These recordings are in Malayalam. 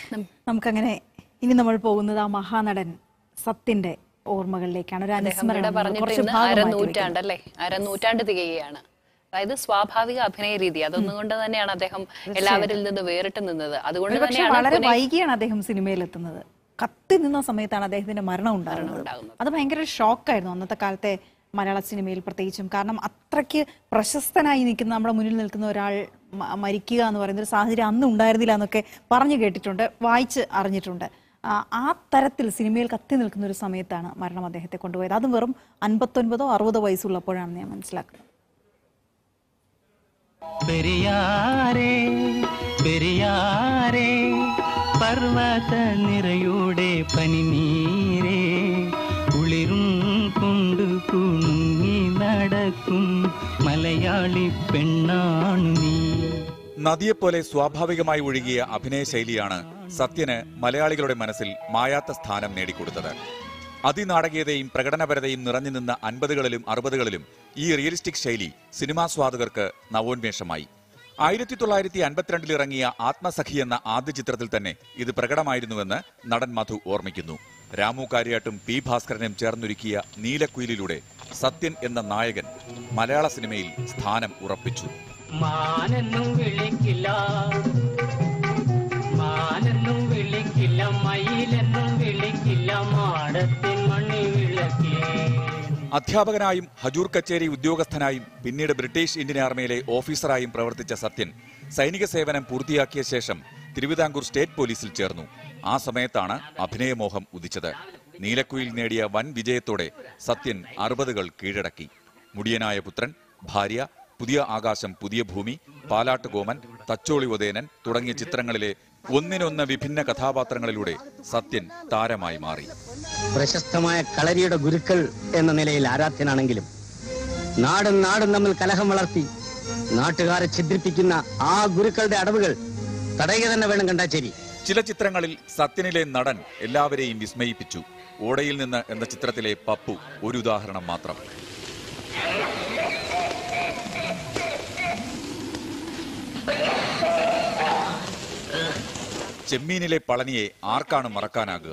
നമുക്കങ്ങനെ ഇനി നമ്മൾ പോകുന്നത് ആ മഹാനടൻ സത്യന്റെ ഓർമ്മകളിലേക്കാണ് ഒരു അദ്ദേഹം അനുസ്മരണം ഇവിടെ നമ്മൾ പറഞ്ഞിട്ട് കുറച്ച് ഇന്ന് ഭാഗം മാറ്റി വെക്കുന്നു. അരനൂറ്റാണ്ടല്ലേ അരനൂറ്റാണ്ട് തികയുകയാണ് അതായത് സ്വാഭാവിക അഭിനയ രീതി അതൊന്നുകൊണ്ട് തന്നെയാണ് അദ്ദേഹം എല്ലാവരിൽ നിന്ന് വേറിട്ട് നിന്നത് അതുകൊണ്ട് പക്ഷെ തന്നെയാണ് വളരെ പുനെ- വൈകിയാണ് അദ്ദേഹം സിനിമയിലെത്തുന്നത് കത്തി നിന്ന സമയത്താണ് അദ്ദേഹത്തിന്റെ മരണം ഉണ്ടാകുന്നത് ഉണ്ടാകുന്നത്. അത് ഭയങ്കര ഷോക്കായിരുന്നു അന്നത്തെ കാലത്തെ മലയാള സിനിമയിൽ പ്രത്യേകിച്ചും കാരണം അത്രയ്ക്ക് പ്രശസ്തനായി നിൽക്കുന്ന നമ്മുടെ മുന്നിൽ നിൽക്കുന്ന ഒരാൾ മ- മരിക്കുക എന്ന് പറയുന്ന ഒരു സാഹചര്യം അന്ന് ഉണ്ടായിരുന്നില്ല എന്നൊക്കെ പറഞ്ഞു കേട്ടിട്ടുണ്ട് വായിച്ച് അറിഞ്ഞിട്ടുണ്ട് ആ, ആ തരത്തിൽ സിനിമയിൽ കത്തി നിൽക്കുന്ന ഒരു സമയത്താണ് മരണം അദ്ദേഹത്തെ കൊണ്ടുപോയത് അതും വെറും അൻപത്തൊൻപതോ അറുപതോ വയസ്സുള്ളപ്പോഴാണ് ഞാൻ മനസ്സിലാക്കുന്നത് പെരിയാരേ പെരിയാരേ പർവ്വത നിറയുടെ പനിനീരേ കുളിരും കൊണ്ടു കുണുങ്ങി നടക്കും മലയാളി പെണ്ണാണു നീ നദിയെപ്പോലെ സ്വാഭാവികമായി ഒഴുകിയ അഭിനയ ശൈലിയാണ് സത്യന് മലയാളികളുടെ മനസ്സിൽ മായാത്ത സ്ഥാനം നേടിക്കൊടുത്തത് അതിനാടകീയതയും പ്രകടനപരതയും നിറഞ്ഞു നിന്ന അൻപതുകളിലും അറുപതുകളിലും ഈ റിയലിസ്റ്റിക് ശൈലി സിനിമാസ്വാദകർക്ക് നവോന്മേഷമായി ആയിരത്തി തൊള്ളായിരത്തി അൻപത്തിരണ്ടിൽ ഇറങ്ങിയ ആത്മസഖി എന്ന ആദ്യ ചിത്രത്തിൽ തന്നെ ഇത് പ്രകടമായിരുന്നുവെന്ന് നടൻ മധു ഓർമ്മിക്കുന്നു രാമു കാര്യാട്ടും പി ഭാസ്കരനും ചേർന്നൊരുക്കിയ നീലക്കുയിലിലൂടെ സത്യൻ എന്ന നായകൻ മലയാള സിനിമയിൽ സ്ഥാനം ഉറപ്പിച്ചു മാനെന്നും വിളിക്കില്ല മാനെന്നും വിളിക്കില്ല മയിലെന്നും വിളിക്കില്ല മാടത്തിൻ മണ്ണി വിളക്കേ അധ്യാപകനായും ഹജൂർ കച്ചേരി ഉദ്യോഗസ്ഥനായും പിന്നീട് ബ്രിട്ടീഷ് ഇന്ത്യൻ ആർമിയിലെ ഓഫീസറായും പ്രവർത്തിച്ച സത്യൻ സൈനിക സേവനം പൂർത്തിയാക്കിയ ശേഷം തിരുവിതാംകൂർ സ്റ്റേറ്റ് പോലീസിൽ ചേർന്നു ആ സമയത്താണ് അഭിനയമോഹം ഉദിച്ചത് നീലക്കുയിൽ നേടിയ വൻ വിജയത്തോടെ സത്യൻ അറുപതുകൾ കീഴടക്കി മുടിയനായ പുത്രൻ ഭാര്യ പുതിയ ആകാശം പുതിയ ഭൂമി പാലാട്ട് ഗോമൻ തച്ചോളി ഉദയനൻ തുടങ്ങിയ ചിത്രങ്ങളിലെ ഒന്നിനൊന്ന് വിഭിന്ന കഥാപാത്രങ്ങളിലൂടെ സത്യൻ താരമായി മാറി പ്രശസ്തമായ കളരിയുടെ ഗുരുക്കൾ എന്ന നിലയിൽ ആരാധ്യനാണെങ്കിലും നാടും നാടും തമ്മിൽ കലഹം വളർത്തി നാട്ടുകാരെ ഛിദ്രിപ്പിക്കുന്ന ആ ഗുരുക്കളുടെ അടവുകൾ തടയുക തന്നെ വേണം കണ്ടാച്ചേരി ചില ചിത്രങ്ങളിൽ സത്യനിലെ നടൻ എല്ലാവരെയും വിസ്മയിപ്പിച്ചു ഓടയിൽ നിന്ന് എന്ന ചിത്രത്തിലെ പപ്പു ഒരു ഉദാഹരണം മാത്രം ചെമ്മീനിലെ പളനിയെ ആർക്കാണ് മറക്കാനാകുക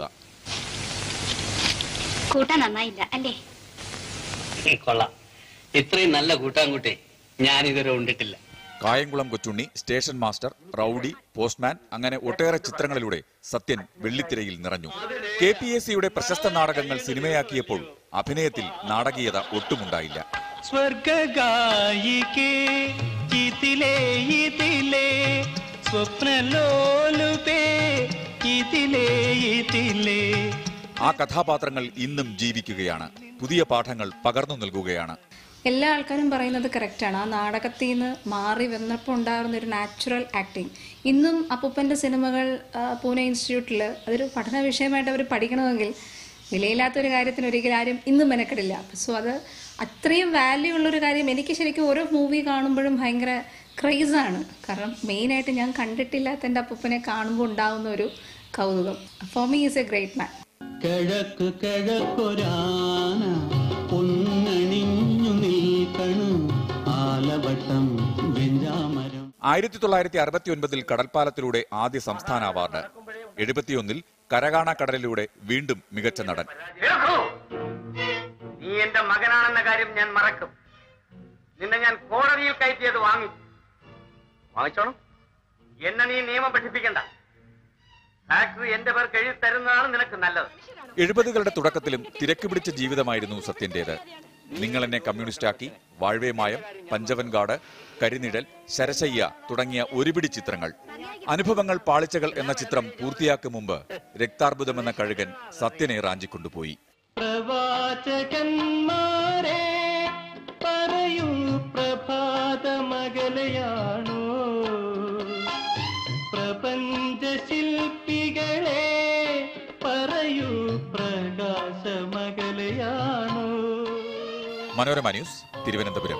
കൂട്ടാൻ നന്നായില്ല അല്ലേ കൊള്ളാം ഇത്രയും നല്ല കൂട്ടാൻകുട്ടി ഞാൻ ഇതുവരെ ഉണ്ടിട്ടില്ല Kayamkulam Kochunni station master rowdy postman അങ്ങനെ ഒട്ടേറെ ചിത്രങ്ങളിലൂടെ സത്യൻ വെള്ളിത്തിരയിൽ നിറഞ്ഞു കെ പി എസ് സിയുടെ പ്രശസ്ത നാടകങ്ങൾ സിനിമയാക്കിയപ്പോൾ അഭിനയത്തിൽ നാടകീയത ഒട്ടുമുണ്ടായില്ല സ്വർഗായികേ ഇതിലേ ഇതിലേ സ്വപ്നലോലുപേ ഇതിലേ ഇതിലേ ആ കഥാപാത്രങ്ങൾ ഇന്നും ജീവിക്കുകയാണ് പുതിയ പാഠങ്ങൾ പകർന്നു നൽകുകയാണ് എല്ലാ ആൾക്കാരും പറയുന്നത് കറക്റ്റാണ് ആ നാടകത്തിൽ നിന്ന് മാറി വന്നപ്പോൾ ഉണ്ടാകുന്ന ഒരു നാച്ചുറൽ ആക്ടിങ് ഇന്നും അപ്പൂപ്പൻ്റെ സിനിമകൾ ആ, പൂനെ ഇൻസ്റ്റിറ്റ്യൂട്ടിൽ അതൊരു പഠന വിഷയമായിട്ട് അവർ പഠിക്കണമെങ്കിൽ വിലയില്ലാത്തൊരു കാര്യത്തിന് ഒരിക്കലും ആരും ഇന്നും മെനക്കെടില്ല സോ അത് അത്രയും വാല്യൂ ഉള്ളൊരു കാര്യം എനിക്ക് ശരിക്കും ഓരോ മൂവി കാണുമ്പോഴും ഭയങ്കര ക്രൈസാണ് കാരണം മെയിനായിട്ട് ഞാൻ കണ്ടിട്ടില്ലാത്ത എൻ്റെ അപ്പൂപ്പനെ കാണുമ്പോൾ ഉണ്ടാകുന്ന ഒരു കൗതുകം for me is a great man കിഴക്ക് കിഴക്കൊരാന പൊന്നണിഞ്ഞു നിൽക്കണു ആലവട്ടം വെഞ്ചാമരം ആയിരത്തി തൊള്ളായിരത്തി അറുപത്തി ഒൻപതിൽ കടൽപ്പാലത്തിലൂടെ ആദ്യ സംസ്ഥാന അവാർഡ് എഴുപത്തിയൊന്നിൽ കരകാണ കടലിലൂടെ വീണ്ടും മികച്ച നടൻ കേൾക്കൂ നീ എന്റെ മകനാണെന്ന കാര്യം ഞാൻ മറക്കും നിന്നെ ഞാൻ കോടതിയിൽ കയറ്റിയത് വാങ്ങി വാങ്ങിച്ചോണം എന്നെ നീ നിയമം പഠിപ്പിക്കണ്ട ഫാക്ടറി എന്റെ പേർക്ക് എഴുതി തരുന്നതാണ് നിനക്ക് നല്ലത് എഴുപതുകളുടെ തുടക്കത്തിലും തിരക്ക് പിടിച്ച ജീവിതമായിരുന്നു സത്യന്റേത് നിങ്ങൾ എന്നെ കമ്മ്യൂണിസ്റ്റാക്കി വാഴ്വേമായം പഞ്ചവൻകാട് കരിനിഴൽ ശരശയ്യ തുടങ്ങിയ ഒരുപിടി ചിത്രങ്ങൾ അനുഭവങ്ങൾ പാളിച്ചകൾ എന്ന ചിത്രം പൂർത്തിയാക്കും മുമ്പ് രക്താർബുദം എന്ന കഴുകൻ സത്യനെ റാഞ്ചിക്കൊണ്ടുപോയി പ്രവാചകന്മാരെ പറയൂ പ്രഭാതമകലയാണോ പ്രപഞ്ച ശില്പികളെ പറയൂ പ്രകാശമകലയാണോ മനോരമ ന്യൂസ് തിരുവനന്തപുരം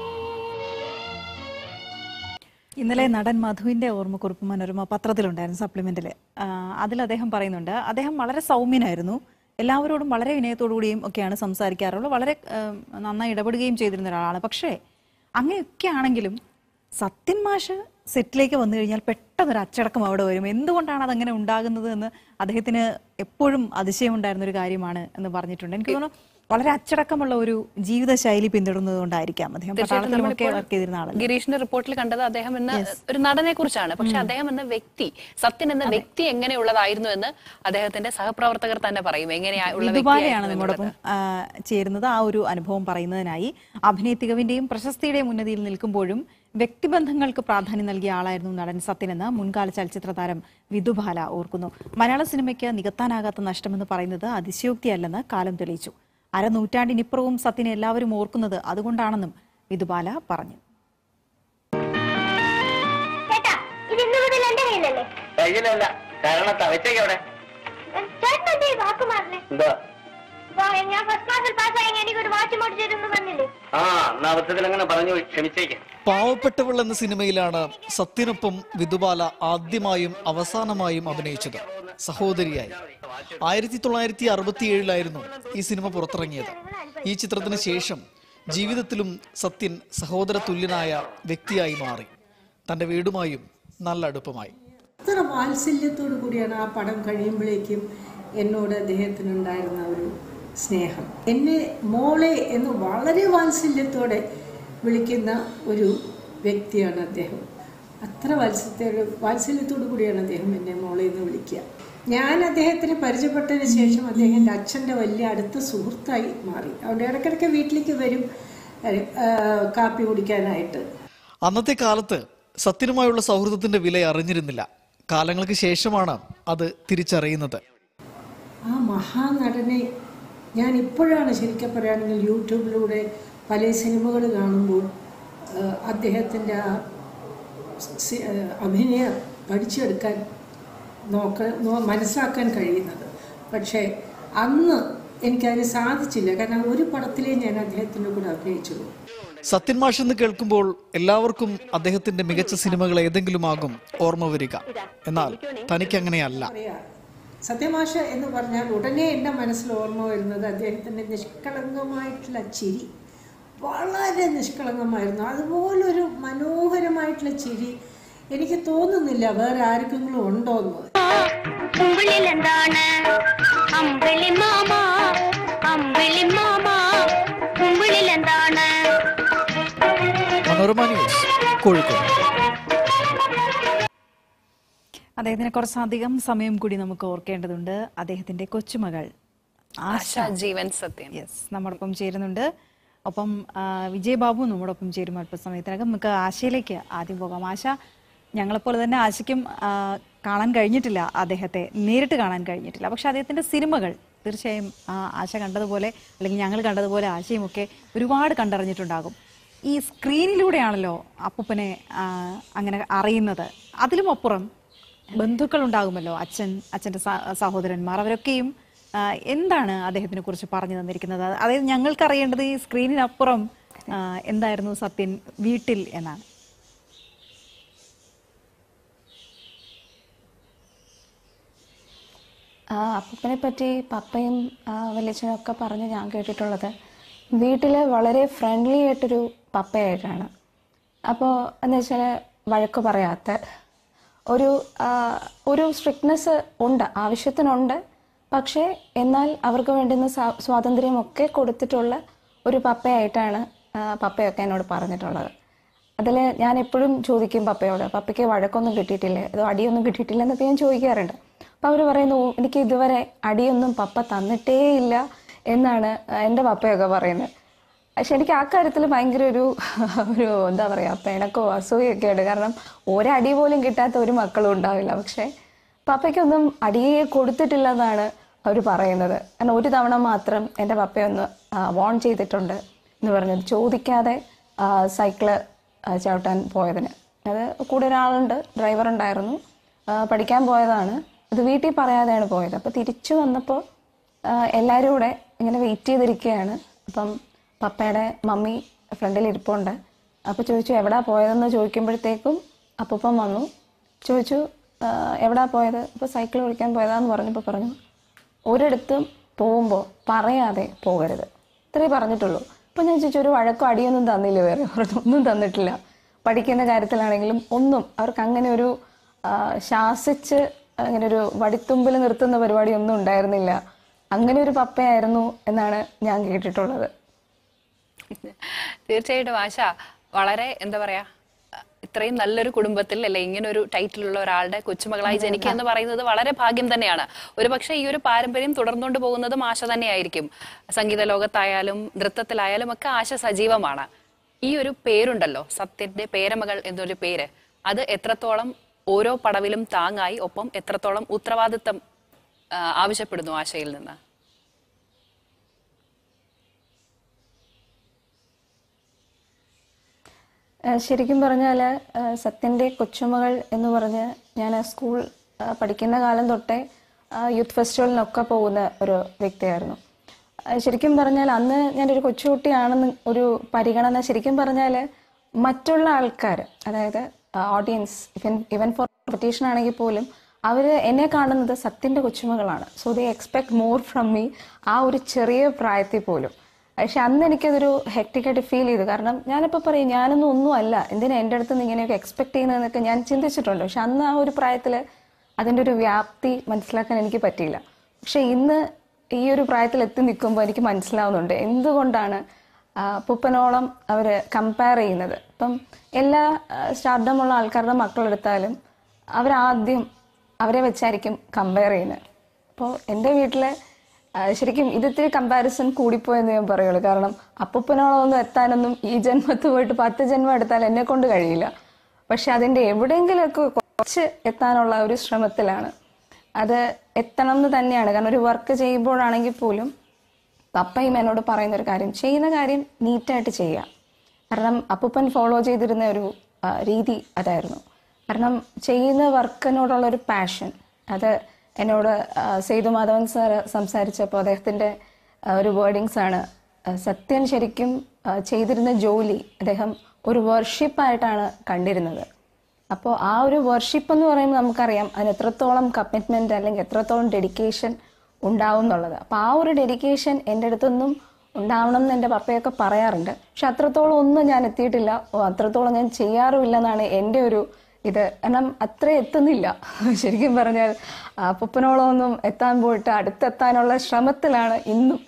ഇന്നലെ നടൻ മധുവിന്റെ ഓർമ്മക്കുറിപ്പ് മനോരമ പത്രത്തിലുണ്ടായിരുന്നു സപ്ലിമെന്റിൽ അതിൽ അദ്ദേഹം പറയുന്നുണ്ട് അദ്ദേഹം വളരെ സൗമ്യനായിരുന്നു എല്ലാവരോടും വളരെ വിനയത്തോടു കൂടിയും ഒക്കെയാണ് സംസാരിക്കാറുള്ളത് വളരെ ആ, നന്നായി ഇടപെടുകയും ചെയ്തിരുന്ന ഒരാളാണ് പക്ഷേ അങ്ങനെയൊക്കെ ആണെങ്കിലും സത്യൻ മാഷ് സെറ്റിലേക്ക് വന്നു കഴിഞ്ഞാൽ പെട്ടെന്ന് ഒരു അച്ചടക്കം അവിടെ വരും എന്തുകൊണ്ടാണ് അതങ്ങനെ ഉണ്ടാകുന്നത് എന്ന് അദ്ദേഹത്തിന് എപ്പോഴും അതിശയമുണ്ടായിരുന്ന ഒരു കാര്യമാണ് എന്ന് പറഞ്ഞിട്ടുണ്ട് എനിക്ക് തോന്നുന്നു വളരെ അച്ചടക്കമുള്ള ഒരു ജീവിതശൈലി പിന്തുടരുന്നത് കൊണ്ടായിരിക്കാം അദ്ദേഹം തീർച്ചയായിട്ടും പട്ടാളത്തിലുമൊക്കെ നമ്മളിപ്പോൾ വർക്ക് ചെയ്തിരുന്ന ആളല്ലേ ഗിരീഷിന്റെ റിപ്പോർട്ടിൽ കണ്ടത് അദ്ദേഹം എന്ന ഒരു നടനെ കുറിച്ചാണ് പക്ഷെ അദ്ദേഹം എന്ന വ്യക്തി സത്യൻ എന്ന വ്യക്തി എങ്ങനെയുള്ളതായിരുന്നു എന്ന് അദ്ദേഹത്തിന്റെ സഹപ്രവർത്തകർ തന്നെ പറയും എങ്ങനെയുള്ള വിധുബാലയാണ് നമ്മോടൊപ്പം ആ, ചേരുന്നത് ആ ഒരു അനുഭവം പറയുന്നതിനായി അഭിനയ തികവിന്റെയും പ്രശസ്തിയുടെയും ഉന്നതിയിൽ നിൽക്കുമ്പോഴും വ്യക്തിബന്ധങ്ങൾക്ക് പ്രാധാന്യം നൽകിയ ആളായിരുന്നു നടൻ സത്യനെന്ന് മുൻകാല ചലച്ചിത്ര താരം വിധുബാല ഓർക്കുന്നു മലയാള സിനിമയ്ക്ക് നികത്താനാകാത്ത നഷ്ടമെന്ന് പറയുന്നത് അതിശയോക്തിയല്ലെന്ന് കാലം തെളിയിച്ചു അരനൂറ്റാണ്ടിനിപ്പുറവും സത്യനെ എല്ലാവരും ഓർക്കുന്നത് അതുകൊണ്ടാണെന്നും വിധുബാല പറഞ്ഞു ചേട്ടാ ഇത് ഇന്നു മുതൽ എന്റെ കയ്യിലല്ലേ കയ്യിലല്ല കാരണം തവച്ചേക്ക് അവിടെ ചേട്ടൻ എന്തേ ഈ വാക്ക് മാറിനെ എന്താ വാ, ഞാൻ ഫസ്റ്റ് ക്ലാസ്സിൽ പാസ്സായി എനിക്ക് ഒരു വാച്ച് മോട്ട് ചെയ്തെന്ന് പറഞ്ഞില്ലേ ആ എന്നാ അബദ്ധത്തിൽ അങ്ങനെ പറഞ്ഞു പോയി. ക്ഷമിച്ചേക്ക് പാവപ്പെട്ടവൾ എന്ന സിനിമയിലാണ് സത്യനൊപ്പം വിധുബാല ആദ്യമായും അവസാനമായും അഭിനയിച്ചത് സഹോദരിയായി ആയിരത്തി തൊള്ളായിരത്തി അറുപത്തിയേഴിലായിരുന്നു ഈ സിനിമ പുറത്തിറങ്ങിയത് ഈ ചിത്രത്തിന് ശേഷം ജീവിതത്തിലും സത്യൻ സഹോദര തുല്യനായ വ്യക്തിയായി മാറി തന്റെ വീടുമായും നല്ല അടുപ്പമായി അത്ര വാത്സല്യത്തോടു കൂടിയാണ് ആ പടം കഴിയുമ്പോഴേക്കും എന്നോട് അദ്ദേഹത്തിനുണ്ടായിരുന്ന ഒരു സ്നേഹം എന്നെ മോളെ എന്ന് വളരെ വാത്സല്യത്തോടെ വിളിക്കുന്ന ഒരു വ്യക്തിയാണ് അദ്ദേഹം അത്ര വാത്സല്യത്തോട് വാത്സല്യത്തോടു കൂടിയാണ് അദ്ദേഹം എന്നെ മോളെ എന്ന് വിളിക്കുക ഞാൻ അദ്ദേഹത്തിന് പരിചയപ്പെട്ടതിന് ശേഷം അദ്ദേഹം എൻ്റെ അച്ഛൻ്റെ വലിയ അടുത്ത സുഹൃത്തായി മാറി അവിടെ ഇടയ്ക്കിടയ്ക്ക് വീട്ടിലേക്ക് വരും ആ, കാപ്പി കുടിക്കാനായിട്ട് അന്നത്തെ കാലത്ത് സത്യനുമായുള്ള സൗഹൃദത്തിന്റെ വില അറിഞ്ഞിരുന്നില്ല കാലങ്ങൾക്ക് ശേഷമാണ് അത് തിരിച്ചറിയുന്നത് ആ മഹാനടനെ ഞാൻ ഇപ്പോഴാണ് ശരിക്കും പറയുകയാണെങ്കിൽ യൂട്യൂബിലൂടെ പല സിനിമകൾ കാണുമ്പോൾ അദ്ദേഹത്തിൻ്റെ ആ സി- ആ, അഭിനയം പഠിച്ചെടുക്കാൻ നോക്ക നോ- മനസ്സിലാക്കാൻ കഴിയുന്നത് പക്ഷേ അന്ന് എനിക്കതിന് സാധിച്ചില്ല കാരണം ഒരു പടത്തിലേ ഞാൻ അദ്ദേഹത്തിൻ്റെ കൂടെ അഭിനയിച്ചുള്ളൂ സത്യൻ മാഷ് എന്ന് കേൾക്കുമ്പോൾ എല്ലാവർക്കും അദ്ദേഹത്തിന്റെ മികച്ച സിനിമകൾ ഏതെങ്കിലും ആകും ഓർമ്മ വരിക എന്നാൽ തനിക്കങ്ങനെയല്ല പറയാ സത്യമാഷ എന്ന് പറഞ്ഞാൽ ഉടനെ എൻ്റെ മനസ്സിൽ ഓർമ്മ വരുന്നത് അദ്ദേഹത്തിൻ്റെ നിഷ്കളങ്കമായിട്ടുള്ള ചിരി വളരെ നിഷ്കളങ്കമായിരുന്നു അതുപോലൊരു മനോഹരമായിട്ടുള്ള ചിരി എനിക്ക് തോന്നുന്നില്ല വേറെ ആർക്കെങ്കിലും ഉണ്ടോ എന്ന് ഉള്ളിൽ എന്താണ് അമ്പിളി മാമ അമ്പിളി മാമ ഉള്ളിൽ എന്താണ് മനോരമ ന്യൂസ് കോഴിക്കോട് അദ്ദേഹത്തിന് കുറച്ചധികം സമയം കൂടി നമുക്ക് ഓർക്കേണ്ടതുണ്ട് അദ്ദേഹത്തിന്റെ കൊച്ചുമകൾ ആശ ജീവൻ സത്യൻ യെസ് നമ്മോടൊപ്പം ചേരുന്നുണ്ട് ഒപ്പം ആ, വിജയബാബു നമ്മോടൊപ്പം ചേരും അല്പസമയത്തിനകം നമുക്ക് ആശയിലേക്ക് ആദ്യം പോകാം ആശ ഞങ്ങളെപ്പോലെ തന്നെ ആശയ്ക്കും ആ, കാണാൻ കഴിഞ്ഞിട്ടില്ല അദ്ദേഹത്തെ നേരിട്ട് കാണാൻ കഴിഞ്ഞിട്ടില്ല പക്ഷെ അദ്ദേഹത്തിന്റെ സിനിമകൾ തീർച്ചയായും ആ, ആശ കണ്ടതുപോലെ അല്ലെങ്കിൽ ഞങ്ങൾ കണ്ടതുപോലെ ആശയും ഒക്കെ ഒരുപാട് കണ്ടറിഞ്ഞിട്ടുണ്ടാകും ഈ സ്ക്രീനിലൂടെയാണല്ലോ അപ്പൂപ്പനെ ആ, അങ്ങനെ അറിയുന്നത് അതിലും അപ്പുറം ബന്ധുക്കൾ ഉണ്ടാകുമല്ലോ അച്ഛൻ അച്ഛൻ്റെ സഹോദരന്മാർ അവരൊക്കെയും ആ, എന്താണ് അദ്ദേഹത്തിനെ കുറിച്ച് പറഞ്ഞു തന്നിരിക്കുന്നത് അതായത് ഞങ്ങൾക്ക് അറിയേണ്ടത് ഈ സ്ക്രീനിനപ്പുറം ആ, എന്തായിരുന്നു സത്യൻ വീട്ടിൽ എന്നാണ് ആ അപ്പൂപ്പനെ പറ്റി പപ്പയും ആ, വല്യച്ഛനും ഒക്കെ പറഞ്ഞ് ഞാൻ കേട്ടിട്ടുള്ളത് വീട്ടിൽ വളരെ ഫ്രണ്ട്ലി ആയിട്ടൊരു പപ്പയായിട്ടാണ് അപ്പോൾ എന്ന് വെച്ചാൽ വഴക്ക് പറയാത്ത ഒരു ആ, ഒരു സ്ട്രിക്ട്നെസ് ഉണ്ട് ആവശ്യത്തിനുണ്ട് പക്ഷേ എന്നാൽ അവർക്ക് വേണ്ടുന്ന സ്വാ- സ്വാതന്ത്ര്യമൊക്കെ കൊടുത്തിട്ടുള്ള ഒരു പപ്പയായിട്ടാണ് ആ, പപ്പയൊക്കെ എന്നോട് പറഞ്ഞിട്ടുള്ളത് അതിൽ ഞാൻ എപ്പോഴും ചോദിക്കും പപ്പയോട് പപ്പയ്ക്ക് വഴക്കൊന്നും കിട്ടിയിട്ടില്ലേ അതോ അടിയൊന്നും കിട്ടിയിട്ടില്ല എന്നൊക്കെ ഞാൻ ചോദിക്കാറുണ്ട് അപ്പോൾ അവർ പറയുന്നു "ഓ, എനിക്ക് ഇതുവരെ അടിയൊന്നും പപ്പ തന്നിട്ടേ ഇല്ല എന്നാണ് എൻ്റെ പപ്പയൊക്കെ പറയുന്നത് പക്ഷെ എനിക്ക് ആ കാര്യത്തിൽ ഭയങ്കര ഒരു ഒരു എന്താ പറയുക പിണക്കോ അസൂയൊക്കെ ഉണ്ട് കാരണം ഒരടി പോലും കിട്ടാത്ത ഒരു മക്കളും ഉണ്ടാവില്ല പക്ഷേ പപ്പയ്ക്കൊന്നും അടിയെ കൊടുത്തിട്ടില്ല എന്നാണ് അവർ പറയുന്നത് കാരണം ഒരു തവണ മാത്രം എൻ്റെ പപ്പയൊന്ന് വോൺ ചെയ്തിട്ടുണ്ട് എന്ന് പറഞ്ഞത് ചോദിക്കാതെ ആ, സൈക്കിള് ആ, ചവിട്ടാൻ പോയതിന് അത് കൂടെ ഒരാളുണ്ട് ഡ്രൈവർ ഉണ്ടായിരുന്നു ആ, പഠിക്കാൻ പോയതാണ് അത് വീട്ടിൽ പറയാതെയാണ് പോയത് അപ്പോൾ തിരിച്ചു വന്നപ്പോൾ എല്ലാവരും കൂടെ ഇങ്ങനെ വെയിറ്റ് ചെയ്തിരിക്കുകയാണ് അപ്പം പപ്പയുടെ മമ്മി ഫ്രണ്ടിൽ ഇരിപ്പുണ്ട് അപ്പോൾ ചോദിച്ചു എവിടാ പോയതെന്ന് ചോദിക്കുമ്പോഴത്തേക്കും അപ്പൂപ്പൻ വന്നു ചോദിച്ചു "ആ, എവിടാ പോയത് അപ്പോൾ സൈക്കിൾ ഓടിക്കാൻ പോയതാന്ന് പറഞ്ഞപ്പോൾ പറഞ്ഞു ഒരിടത്തും പോകുമ്പോൾ പറയാതെ പോകരുത് ഇത്രേ പറഞ്ഞിട്ടുള്ളൂ അപ്പോൾ ഞാൻ ചോദിച്ചു ഒരു വഴക്കോ അടിയൊന്നും തന്നില്ല വേറെ പറഞ്ഞു ഒന്നും തന്നിട്ടില്ല പഠിക്കുന്ന കാര്യത്തിലാണെങ്കിലും ഒന്നും അവർക്ക് അങ്ങനെ ഒരു ആ, ശാസിച്ച് അങ്ങനെ ഒരു വടിത്തുമ്പിൽ നിർത്തുന്ന പരിപാടി ഒന്നും ഉണ്ടായിരുന്നില്ല അങ്ങനെ ഒരു പപ്പയായിരുന്നു എന്നാണ് ഞാൻ കേട്ടിട്ടുള്ളത് തീർച്ചയായിട്ടും ആശ വളരെ എന്താ പറയാ ഇത്രയും നല്ലൊരു കുടുംബത്തിൽ അല്ലെ ഇങ്ങനെ ഒരു ടൈറ്റിലുള്ള ഒരാളുടെ കൊച്ചുമകളായി ജനിക്കുക എന്ന് പറയുന്നത് വളരെ ഭാഗ്യം തന്നെയാണ് ഒരു പക്ഷേ ഈ ഒരു പാരമ്പര്യം തുടർന്നുകൊണ്ട് പോകുന്നതും ആശ തന്നെയായിരിക്കും സംഗീത ലോകത്തായാലും നൃത്തത്തിലായാലും ഒക്കെ ആശ സജീവമാണ് ഈ ഒരു പേരുണ്ടല്ലോ സത്യന്റെ പേരമകൾ എന്നൊരു പേര് അത് എത്രത്തോളം ഓരോ പടവിലും താങ്ങായി ഒപ്പം എത്രത്തോളം ഉത്തരവാദിത്തം ആ, ആവശ്യപ്പെടുന്നു ആശയിൽ നിന്ന് ഏഹ് ശരിക്കും പറഞ്ഞാൽ സത്യൻ്റെ കൊച്ചുമകൾ എന്ന് പറഞ്ഞ് ഞാൻ സ്കൂൾ ഏഹ് പഠിക്കുന്ന കാലം തൊട്ടേ ഏഹ് യൂത്ത് ഫെസ്റ്റിവലിനൊക്കെ പോകുന്ന ഒരു വ്യക്തിയായിരുന്നു ഏഹ് ശരിക്കും പറഞ്ഞാൽ അന്ന് ഞാനൊരു കൊച്ചുകുട്ടിയാണെന്ന് ഒരു പരിഗണന ശരിക്കും പറഞ്ഞാൽ മറ്റുള്ള ആൾക്കാർ അതായത് ഓഡിയൻസ് ഇവൻ ഇവൻ ഫോർ കോമ്പറ്റീഷൻ ആണെങ്കിൽ പോലും അവർ എന്നെ കാണുന്നത് സത്യൻ്റെ കൊച്ചുമകളാണ് so they expect more from me ആ ഒരു ചെറിയ പ്രായത്തിൽ പോലും പക്ഷെ അന്ന് എനിക്കതൊരു ഹെക്ടിക്കായിട്ട് ഫീൽ ചെയ്തു കാരണം ഞാനിപ്പോൾ പറയും ഞാനൊന്നും ഒന്നും അല്ല എന്തിനാ എൻ്റെ അടുത്ത് നിന്ന് ഇങ്ങനെയൊക്കെ എക്സ്പെക്ട് ചെയ്യുന്നതെന്നൊക്കെ ഞാൻ ചിന്തിച്ചിട്ടുണ്ട് പക്ഷെ അന്ന് ആ ഒരു പ്രായത്തിൽ അതിൻ്റെ ഒരു വ്യാപ്തി മനസ്സിലാക്കാൻ എനിക്ക് പറ്റിയില്ല പക്ഷെ ഇന്ന് ഈ ഒരു പ്രായത്തിൽ എത്തി നിൽക്കുമ്പോൾ എനിക്ക് മനസ്സിലാവുന്നുണ്ട് എന്തുകൊണ്ടാണ് ആ, പുപ്പനോളം അവർ കമ്പയർ ചെയ്യുന്നത് ഇപ്പം എല്ലാ സ്റ്റാർഡമുള്ള ആൾക്കാരുടെ മക്കളെടുത്താലും അവരാദ്യം അവരെ വെച്ചായിരിക്കും കമ്പയർ ചെയ്യുന്നത് അപ്പോൾ എൻ്റെ വീട്ടിലെ ആ, ശരിക്കും ഇത് ഇത്തിരി കമ്പാരിസൺ കൂടിപ്പോയെന്ന് ഞാൻ പറയുള്ളൂ കാരണം അപ്പൂപ്പനോളം ഒന്നും എത്താനൊന്നും ഈ ജന്മത്ത് പോയിട്ട് പത്ത് ജന്മം എടുത്താൽ എന്നെ കൊണ്ട് കഴിയില്ല പക്ഷെ അതിൻ്റെ എവിടെയെങ്കിലുമൊക്കെ കുറച്ച് എത്താനുള്ള ഒരു ശ്രമത്തിലാണ് അത് എത്തണം എന്ന് തന്നെയാണ് കാരണം ഒരു വർക്ക് ചെയ്യുമ്പോഴാണെങ്കിൽ പോലും പപ്പയും എന്നോട് പറയുന്ന ഒരു കാര്യം ചെയ്യുന്ന കാര്യം നീറ്റായിട്ട് ചെയ്യുക കാരണം അപ്പൂപ്പൻ ഫോളോ ചെയ്തിരുന്ന ഒരു ആ, രീതി അതായിരുന്നു കാരണം ചെയ്യുന്ന വർക്കിനോടുള്ള ഒരു പാഷൻ അത് എന്നോട് ആ, സേതുമാധവൻ സാർ സംസാരിച്ചപ്പോൾ അദ്ദേഹത്തിൻ്റെ ആ, ഒരു വേർഡിങ്സ് ആണ് ആ, സത്യൻ ശരിക്കും ആ, ചെയ്തിരുന്ന ജോലി അദ്ദേഹം ഒരു വർഷിപ്പായിട്ടാണ് കണ്ടിരുന്നത് അപ്പോൾ ആ ഒരു വർഷിപ്പ് എന്ന് പറയുമ്പോൾ നമുക്കറിയാം അതിന് എത്രത്തോളം കമ്മിറ്റ്മെന്റ് അല്ലെങ്കിൽ എത്രത്തോളം ഡെഡിക്കേഷൻ ഉണ്ടാവും എന്നുള്ളത് അപ്പോൾ ആ ഒരു ഡെഡിക്കേഷൻ എൻ്റെ അടുത്തൊന്നും ഉണ്ടാവണം എന്ന് എൻ്റെ പപ്പയൊക്കെ പറയാറുണ്ട് പക്ഷെ അത്രത്തോളം ഒന്നും ഞാൻ എത്തിയിട്ടില്ല ഓ അത്രത്തോളം ഞാൻ ചെയ്യാറുമില്ല എന്നാണ് എൻ്റെ ഒരു ഇത് കാരണം അത്ര എത്തുന്നില്ല ശരിക്കും പറഞ്ഞാൽ പുപ്പനോളം ഒന്നും എത്താൻ പോയിട്ട് അടുത്തെത്താനുള്ള ശ്രമത്തിലാണ് ഇന്നും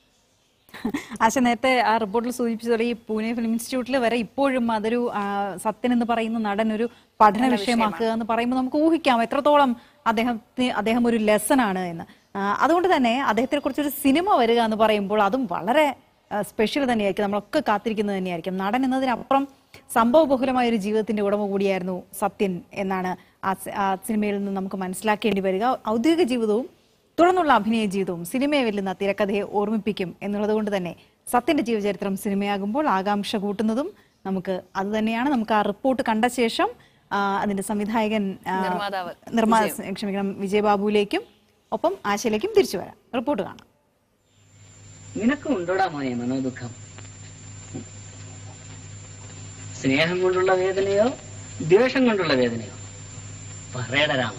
ആശ നേരത്തെ ആ റിപ്പോർട്ടിൽ സൂചിപ്പിച്ചതുപോലെ ഈ പൂനെ ഫിലിം ഇൻസ്റ്റിറ്റ്യൂട്ടിൽ വരെ ഇപ്പോഴും അതൊരു ആ, സത്യൻ എന്ന് പറയുന്ന നടൻ ഒരു പഠന വിഷയമാക്കുക എന്ന് പറയുമ്പോൾ നമുക്ക് ഊഹിക്കാം എത്രത്തോളം അദ്ദേഹത്തിന് അദ്ദേഹം ഒരു ലെസൺ ആണ് എന്ന് ആ, അതുകൊണ്ട് തന്നെ അദ്ദേഹത്തെ കുറിച്ചൊരു സിനിമ വരിക എന്ന് പറയുമ്പോൾ അതും വളരെ സ്പെഷ്യൽ തന്നെയായിരിക്കും നമ്മളൊക്കെ കാത്തിരിക്കുന്നത് തന്നെയായിരിക്കും നടൻ എന്നതിനപ്പുറം സംഭവബഹുലമായ ഒരു ജീവിതത്തിന്റെ ഉടമ കൂടിയായിരുന്നു സത്യൻ എന്നാണ് ആ സി- ആ സിനിമയിൽ നിന്ന് നമുക്ക് മനസ്സിലാക്കേണ്ടി വരിക ഔദ്യോഗിക ജീവിതവും തുടർന്നുള്ള അഭിനയ ജീവിതവും സിനിമയെ വെല്ലുന്ന തിരക്കഥയെ ഓർമ്മിപ്പിക്കും എന്നുള്ളത് കൊണ്ട് തന്നെ സത്യന്റെ ജീവചരിത്രം സിനിമയാകുമ്പോൾ ആകാംക്ഷ കൂട്ടുന്നതും നമുക്ക് അത് തന്നെയാണ് നമുക്ക് ആ റിപ്പോർട്ട് കണ്ട ശേഷം ആ, അതിന്റെ സംവിധായകൻ ആ, നിർമ്മാതാവ് നിർമ്മാ ക്ഷമിക്കണം വിജയബാബുവിലേക്കും ഒപ്പം ആശയിലേക്കും തിരിച്ചു വരാം റിപ്പോർട്ട് കാണാം നിനക്കും ഉണ്ടോടാ മോനെ മനോദുഃഖം സ്നേഹം കൊണ്ടുള്ള വേദനയോ ദ്വേഷം കൊണ്ടുള്ള വേദനയോ പറയട രാമ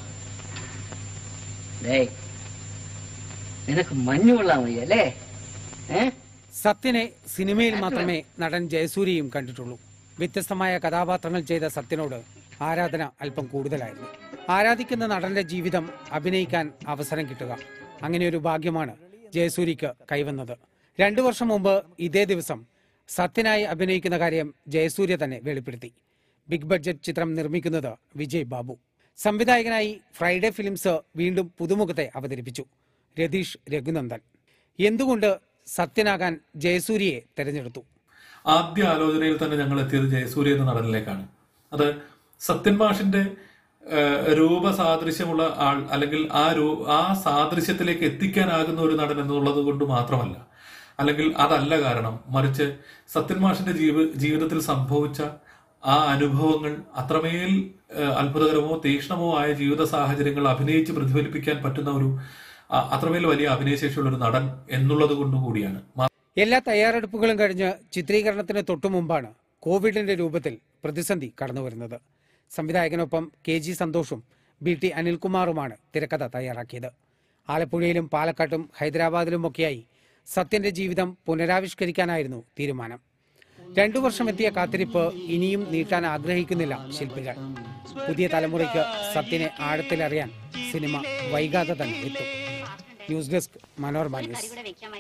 ഡേയ് നിനക്ക് മഞ്ഞു കൊള്ളാൻ വയ്യ അല്ലേ ഏ സത്യനെ സിനിമയിൽ മാത്രമേ നടൻ ജയസൂര്യയും കണ്ടിട്ടുള്ളൂ വ്യത്യസ്തമായ കഥാപാത്രങ്ങൾ ചെയ്ത സത്യനോട് ആരാധന അല്പം കൂടുതലായിരുന്നു ആരാധിക്കുന്ന നടന്റെ ജീവിതം അഭിനയിക്കാൻ അവസരം കിട്ടുക അങ്ങനെ ഒരു ഭാഗ്യമാണ് ജയസൂര്യക്ക് കൈവന്നത് രണ്ടു വർഷം മുമ്പ് ഇതേ ദിവസം സത്യനായി അഭിനയിക്കുന്ന കാര്യം ജയസൂര്യ തന്നെ വെളിപ്പെടുത്തി ബിഗ് ബഡ്ജറ്റ് ചിത്രം നിർമ്മിക്കുന്നത് വിജയ് ബാബു സംവിധായകനായി ഫ്രൈഡേ ഫിലിംസ് വീണ്ടും പുതുമുഖത്തെ അവതരിപ്പിച്ചു രതീഷ് രഘുനന്ദൻ എന്തുകൊണ്ട് സത്യനാകാൻ ജയസൂര്യയെ തെരഞ്ഞെടുത്തു ആദ്യ ആലോചനയിൽ തന്നെ ഞങ്ങൾ എത്തിയത് ജയസൂര്യ എന്ന നടനിലേക്കാണ് അത് സത്യൻ മാഷിന്റെ ഏഹ്, രൂപസാദൃശ്യമുള്ള ആൾ അല്ലെങ്കിൽ ആ രൂ ആ സാദൃശ്യത്തിലേക്ക് എത്തിക്കാനാകുന്ന ഒരു നടൻ എന്നുള്ളത് കൊണ്ട് മാത്രമല്ല അല്ലെങ്കിൽ അതല്ല കാരണം മറിച്ച് സത്യൻ മാഷിന്റെ ജീവ ജീവിതത്തിൽ സംഭവിച്ച ആ അനുഭവങ്ങൾ അത്രമേൽ ഏഹ്, അത്ഭുതകരമോ തീക്ഷ്ണമോ ആയ ജീവിത സാഹചര്യങ്ങൾ അഭിനയിച്ച് പ്രതിഫലിപ്പിക്കാൻ പറ്റുന്ന ഒരു ആ, അത്രമേൽ വലിയ അഭിനയശേഷിയുള്ള ഒരു നടൻ എന്നുള്ളത് കൊണ്ടും കൂടിയാണ് എല്ലാ തയ്യാറെടുപ്പുകളും കഴിഞ്ഞ് ചിത്രീകരണത്തിന് തൊട്ടു മുമ്പാണ് കോവിഡിന്റെ രൂപത്തിൽ പ്രതിസന്ധി കടന്നുവരുന്നത് സംവിധായകനൊപ്പം കെ ജി സന്തോഷും ബി ടി അനിൽകുമാറുമാണ് തിരക്കഥ തയ്യാറാക്കിയത് ആലപ്പുഴയിലും പാലക്കാട്ടും ഹൈദരാബാദിലുമൊക്കെയായി സത്യന്റെ ജീവിതം പുനരാവിഷ്കരിക്കാനായിരുന്നു തീരുമാനം രണ്ടു വർഷം എത്തിയ കാത്തിരിപ്പ് ഇനിയും നീട്ടാൻ ആഗ്രഹിക്കുന്നില്ല ശില്പികൾ പുതിയ തലമുറയ്ക്ക് സത്യനെ ആഴത്തിലറിയാൻ സിനിമ വൈകാതെ തന്നെ എത്തും ന്യൂസ് ഡെസ്ക് മനോരമ ന്യൂസ്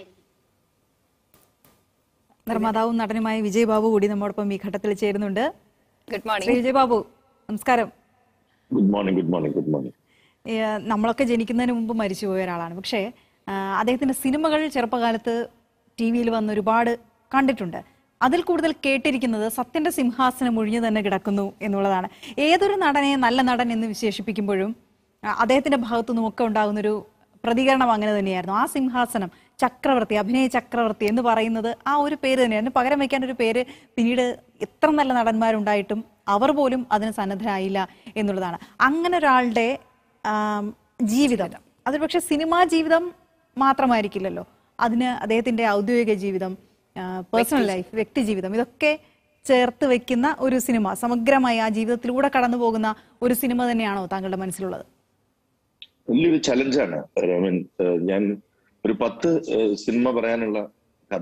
നിർമ്മാതാവും നടനുമായ വിജയ് ബാബു കൂടി നമ്മോടൊപ്പം ഈ ഘട്ടത്തിൽ ചേരുന്നുണ്ട് ഗുഡ് ശ്രീ മോർണിംഗ് വിജയ് ബാബു നമസ്കാരം good morning good morning good morning ഏഹ് നമ്മളൊക്കെ ജനിക്കുന്നതിന് മുമ്പ് മരിച്ചുപോയ ഒരാളാണ് പക്ഷേ ആ, അദ്ദേഹത്തിന്റെ സിനിമകൾ ചെറുപ്പകാലത്ത് ടി വിയിൽ വന്ന് ഒരുപാട് കണ്ടിട്ടുണ്ട് അതിൽ കൂടുതൽ കേട്ടിരിക്കുന്നത് സത്യന്റെ സിംഹാസനം ഒഴിഞ്ഞു തന്നെ കിടക്കുന്നു എന്നുള്ളതാണ് ഏതൊരു നടനെ നല്ല നടൻ എന്ന് വിശേഷിപ്പിക്കുമ്പോഴും ആ, അദ്ദേഹത്തിന്റെ ഭാഗത്തു നിന്നൊക്കെ ഉണ്ടാകുന്നൊരു പ്രതികരണം അങ്ങനെ തന്നെയായിരുന്നു ആ സിംഹാസനം ചക്രവർത്തി അഭിനയ ചക്രവർത്തി എന്ന് പറയുന്നത് ആ ഒരു പേര് തന്നെയായിരുന്നു പകരം വയ്ക്കാൻ ഒരു പേര് പിന്നീട് എത്ര നല്ല നടന്മാരുണ്ടായിട്ടും അവർ പോലും അതിന് സന്നദ്ധരായില്ല എന്നുള്ളതാണ് അങ്ങനെ ഒരാളുടെ ആം, ജീവിതം അത് പക്ഷെ സിനിമാ ജീവിതം മാത്രമായിരിക്കില്ലല്ലോ അതിന് അദ്ദേഹത്തിന്റെ ഔദ്യോഗിക ജീവിതം പേഴ്സണൽ ലൈഫ് വ്യക്തി ജീവിതം ഇതൊക്കെ ചേർത്ത് വെക്കുന്ന ഒരു സിനിമ സമഗ്രമായി ആ ജീവിതത്തിലൂടെ കടന്നു പോകുന്ന ഒരു സിനിമ തന്നെയാണോ താങ്കളുടെ മനസ്സിലുള്ളത് വലിയൊരു ചലഞ്ചാണ് ഐ മീൻ ഞാൻ ഒരു പത്ത് ഏഹ്, സിനിമ പറയാനുള്ള കഥ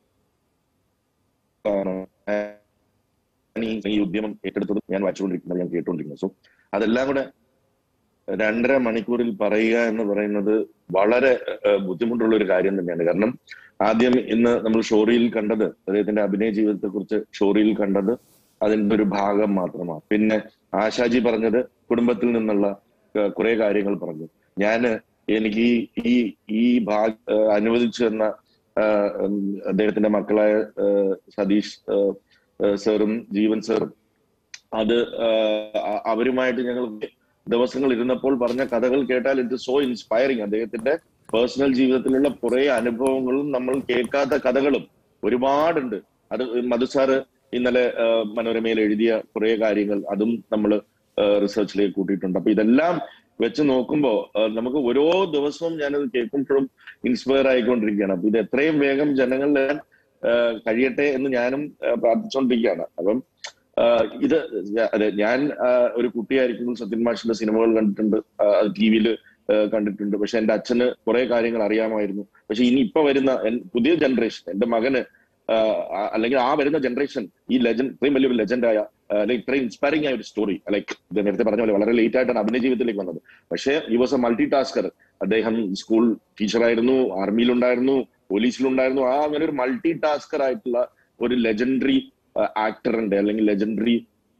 ആണ് ഞാൻ ഈ ഈ ഉദ്യമം ഏറ്റെടുത്തത് ഞാൻ വായിച്ചുകൊണ്ടിരിക്കുന്നത് ഞാൻ കേട്ടുകൊണ്ടിരിക്കുന്നത് സോ അതെല്ലാം കൂടെ രണ്ടര മണിക്കൂറിൽ പറയുക എന്ന് പറയുന്നത് വളരെ ഏഹ്, ബുദ്ധിമുട്ടുള്ള ഒരു കാര്യം തന്നെയാണ് കാരണം ആദ്യം ഇന്ന് നമ്മൾ ഷോറിയിൽ കണ്ടത് അദ്ദേഹത്തിന്റെ അഭിനയ ജീവിതത്തെ കുറിച്ച് ഷോറിയിൽ കണ്ടത് അതിന്റെ ഒരു ഭാഗം മാത്രമാണ് പിന്നെ ആശാജി പറഞ്ഞത് കുടുംബത്തിൽ നിന്നുള്ള ഏഹ്, കുറെ കാര്യങ്ങൾ പറഞ്ഞു ഞാന് എനിക്ക് ഈ ഈ ഈ ഭാഗ ഏഹ്, അനുവദിച്ചു തന്ന ഏഹ്, ഉം, അദ്ദേഹത്തിന്റെ മക്കളായ ഏഹ്, സതീഷ് ഏഹ്, ഏഹ്, സാറും ജീവൻ സാറും അത് ഏഹ്, അ- അവരുമായിട്ട് ഞങ്ങൾ ദിവസങ്ങൾ ഇരുന്നപ്പോൾ പറഞ്ഞ കഥകൾ കേട്ടാൽ ഇറ്റ് സോ ഇൻസ്പയറിങ് അദ്ദേഹത്തിന്റെ പേഴ്സണൽ ജീവിതത്തിലുള്ള കുറെ അനുഭവങ്ങളും നമ്മൾ കേൾക്കാത്ത കഥകളും ഒരുപാടുണ്ട് അത് മധു സാറ് ഇന്നലെ ഏഹ്, മനോരമയിൽ എഴുതിയ കുറെ കാര്യങ്ങൾ അതും നമ്മൾ റിസർച്ചിലേക്ക് കൂട്ടിയിട്ടുണ്ട് അപ്പൊ ഇതെല്ലാം വെച്ച് നോക്കുമ്പോ ഏഹ്, നമുക്ക് ഓരോ ദിവസവും ഞാനത് കേൾക്കുമ്പോഴും ഇൻസ്പയർ ആയിക്കൊണ്ടിരിക്കുകയാണ് അപ്പൊ ഇത് എത്രയും വേഗം ജനങ്ങളിൽ ഏഹ്, കഴിയട്ടെ എന്ന് ഞാനും ഏഹ്, പ്രാർത്ഥിച്ചുകൊണ്ടിരിക്കുകയാണ് അപ്പം ആഹ് ഇത് ഞാ- അതെ ഞാൻ ആഹ് ഒരു കുട്ടിയായിരിക്കുമ്പോൾ സത്യൻ മാഷിന്റെ സിനിമകൾ കണ്ടിട്ടുണ്ട് ടി വിയിൽ കണ്ടിട്ടുണ്ട് പക്ഷെ എന്റെ അച്ഛന് കുറെ കാര്യങ്ങൾ അറിയാമായിരുന്നു പക്ഷെ ഇനി ഇപ്പൊ വരുന്ന എൻ- പുതിയ ജനറേഷൻ എന്റെ മകന് ആഹ് ആ- അല്ലെങ്കിൽ ആ വരുന്ന ജനറേഷൻ ഈ ലെജൻഡ് ഇത്രയും വലിയൊരു ലെജൻഡായ ലൈക്ക് ഇത്രയും ഇൻസ്പയറിംഗ് ആയ ഒരു സ്റ്റോറി ലൈക്ക് ഇത് നേരത്തെ പറഞ്ഞ പോലെ വളരെ ലേറ്റ് ആയിട്ടാണ് അഭിനയ ജീവിതത്തിലേക്ക് വന്നത് പക്ഷേ he was a multitasker അദ്ദേഹം സ്കൂൾ ടീച്ചറായിരുന്നു ആർമിയിലുണ്ടായിരുന്നു പോലീസിലുണ്ടായിരുന്നു ആ അങ്ങനെ ഒരു മൾട്ടി ടാസ്കർ ആയിട്ടുള്ള ഒരു ലെജൻഡറി ആക്ടറിന്റെ അല്ലെങ്കിൽ ലെജൻഡറി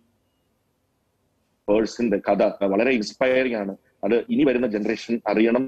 പേഴ്സന്റെ കഥ വളരെ ഇൻസ്പയറിംഗ് ആണ് അത് ഇനി വരുന്ന ജനറേഷൻ അറിയണം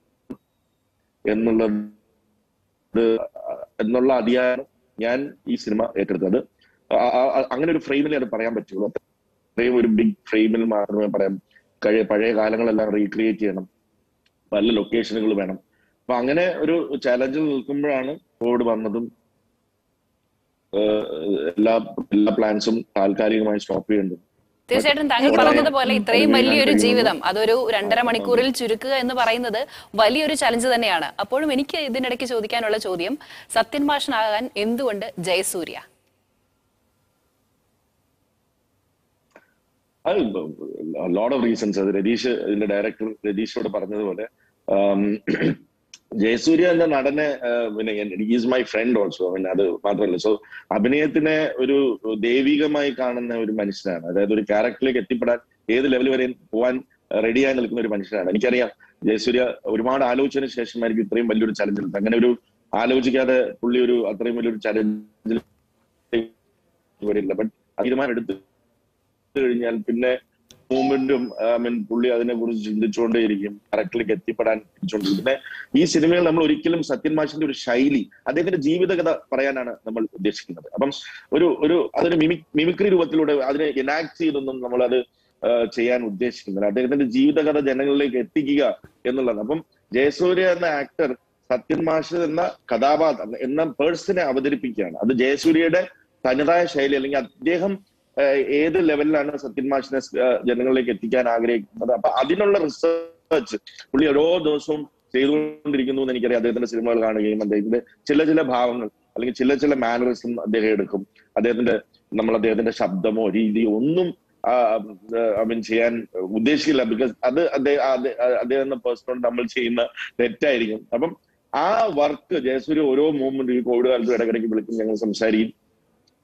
എന്നുള്ളത് എന്നുള്ള അധികാരം ഞാൻ ഈ സിനിമ ഏറ്റെടുത്തത് ആ- ആ- ആ- അങ്ങനെ ഒരു ഫ്രെയിമിൽ അത് പറയാൻ പറ്റുള്ളൂ അത്രയും ഒരു ബിഗ് ഫ്രെയിമിൽ മാത്രമേ പറയാം കഴിയ പഴയ കാലങ്ങളെല്ലാം റീക്രിയേറ്റ് ചെയ്യണം പല ലൊക്കേഷനുകൾ വേണം അപ്പൊ അങ്ങനെ ഒരു ചാലഞ്ചിൽ നിൽക്കുമ്പോഴാണ് കോവിഡ് വന്നതും ഏഹ് എല്ലാ എല്ലാ പ്ലാൻസും താൽക്കാലികമായി സ്റ്റോപ്പ് ചെയ്യേണ്ടത് തീർച്ചയായിട്ടും താങ്കൾ വളരെ പറഞ്ഞതുപോലെ ഇത്രയും അത് വലിയൊരു കഴിയുന്നത് ജീവിതം അതൊരു രണ്ടര മണിക്കൂറിൽ ചുരുക്കുക എന്ന് പറയുന്നത് വലിയൊരു ചലഞ്ച് തന്നെയാണ് അപ്പോഴും എനിക്ക് ഇതിനിടയ്ക്ക് ചോദിക്കാനുള്ള ചോദ്യം സത്യൻ മാഷനാകാൻ എന്തുകൊണ്ട് ജയസൂര്യ അത് ലോഡ് ഓഫ് റീസൺസ് അത് രതീഷ് ഇതിന്റെ ഡയറക്ടർ രതീഷോട് പറഞ്ഞതുപോലെ ആം, ജയസൂര്യ എന്ന നടനെ ആ, പിന്നെ ഈസ് മൈ ഫ്രണ്ട് ഓൾസോ പിന്നെ അത് മാത്രമല്ല സോ അഭിനയത്തിനെ ഒരു ദൈവികമായി കാണുന്ന ഒരു മനുഷ്യനാണ് അതായത് ഒരു ക്യാരക്ടറിലേക്ക് എത്തിപ്പെടാൻ ഏത് ലെവൽ വരെ പോവാൻ റെഡിയായി നിൽക്കുന്ന ഒരു മനുഷ്യനാണ് എനിക്കറിയാം ജയസൂര്യ ഒരുപാട് ആലോചിച്ചതിന് ശേഷമായിരിക്കും ഇത്രയും വലിയൊരു ചലഞ്ച് എടുത്തത് അങ്ങനെ ഒരു ആലോചിക്കാതെ പുള്ളി ഒരു അത്രയും വലിയൊരു ചലഞ്ചിൽ വരില്ല ബട്ട് തീരുമാനം എടുത്ത് കഴിഞ്ഞാൽ പിന്നെ മൂവ്മെന്റും ഐ മീൻ പുള്ളി അതിനെ കുറിച്ച് ചിന്തിച്ചുകൊണ്ടേയിരിക്കും കറക്റ്റിലേക്ക് എത്തിപ്പെടാൻ ചിന്തിച്ചുകൊണ്ടിരിക്കും പിന്നെ ഈ സിനിമയിൽ നമ്മൾ ഒരിക്കലും സത്യൻ മാഷിന്റെ ഒരു ശൈലി അദ്ദേഹത്തിന്റെ ജീവിതകഥ പറയാനാണ് നമ്മൾ ഉദ്ദേശിക്കുന്നത് അപ്പം ഒരു ഒരു അതൊരു മിമിക് മിമിക്രി രൂപത്തിലൂടെ അതിനെ എനാക്ട് ചെയ്തൊന്നും നമ്മൾ അത് ചെയ്യാൻ ഉദ്ദേശിക്കുന്നില്ല അദ്ദേഹത്തിന്റെ ജീവിതകഥ ജനങ്ങളിലേക്ക് എത്തിക്കുക എന്നുള്ളതാണ് അപ്പം ജയസൂര്യ എന്ന ആക്ടർ സത്യൻ മാഷ് എന്ന കഥാപാത്രം എന്ന പേഴ്സണെ അവതരിപ്പിക്കുകയാണ് അത് ജയസൂര്യയുടെ തനതായ ശൈലി അല്ലെങ്കിൽ അദ്ദേഹം ഏഹ് ഏത് ലെവലിലാണ് സത്യൻ മാഷിനെ ഏഹ് ജനങ്ങളിലേക്ക് എത്തിക്കാൻ ആഗ്രഹിക്കുന്നത് അപ്പൊ അതിനുള്ള റിസർച്ച് പുള്ളി ഓരോ ദിവസവും ചെയ്തുകൊണ്ടിരിക്കുന്നു എന്ന് എനിക്കറിയാം അദ്ദേഹത്തിന്റെ സിനിമകൾ കാണുകയും അദ്ദേഹത്തിന്റെ ചില ചില ഭാവങ്ങൾ അല്ലെങ്കിൽ ചില ചില മാനറിസം അദ്ദേഹം എടുക്കും അദ്ദേഹത്തിന്റെ നമ്മൾ അദ്ദേഹത്തിന്റെ ശബ്ദമോ രീതിയോ ഒന്നും ഐ മീൻ ചെയ്യാൻ ഉദ്ദേശിക്കില്ല ബിക്കോസ് അത് അദ്ദേഹം അദ്ദേഹം എന്ന പേഴ്സണോട് നമ്മൾ ചെയ്യുന്ന തെറ്റായിരിക്കും അപ്പം ആ വർക്ക് ജയസൂര്യ ഓരോ മൂവ്മെന്റ് ഈ കോവിഡ് കാലത്ത് ഇടയ്ക്കിടയ്ക്ക് വിളിക്കും ഞങ്ങൾ സംസാരിക്കും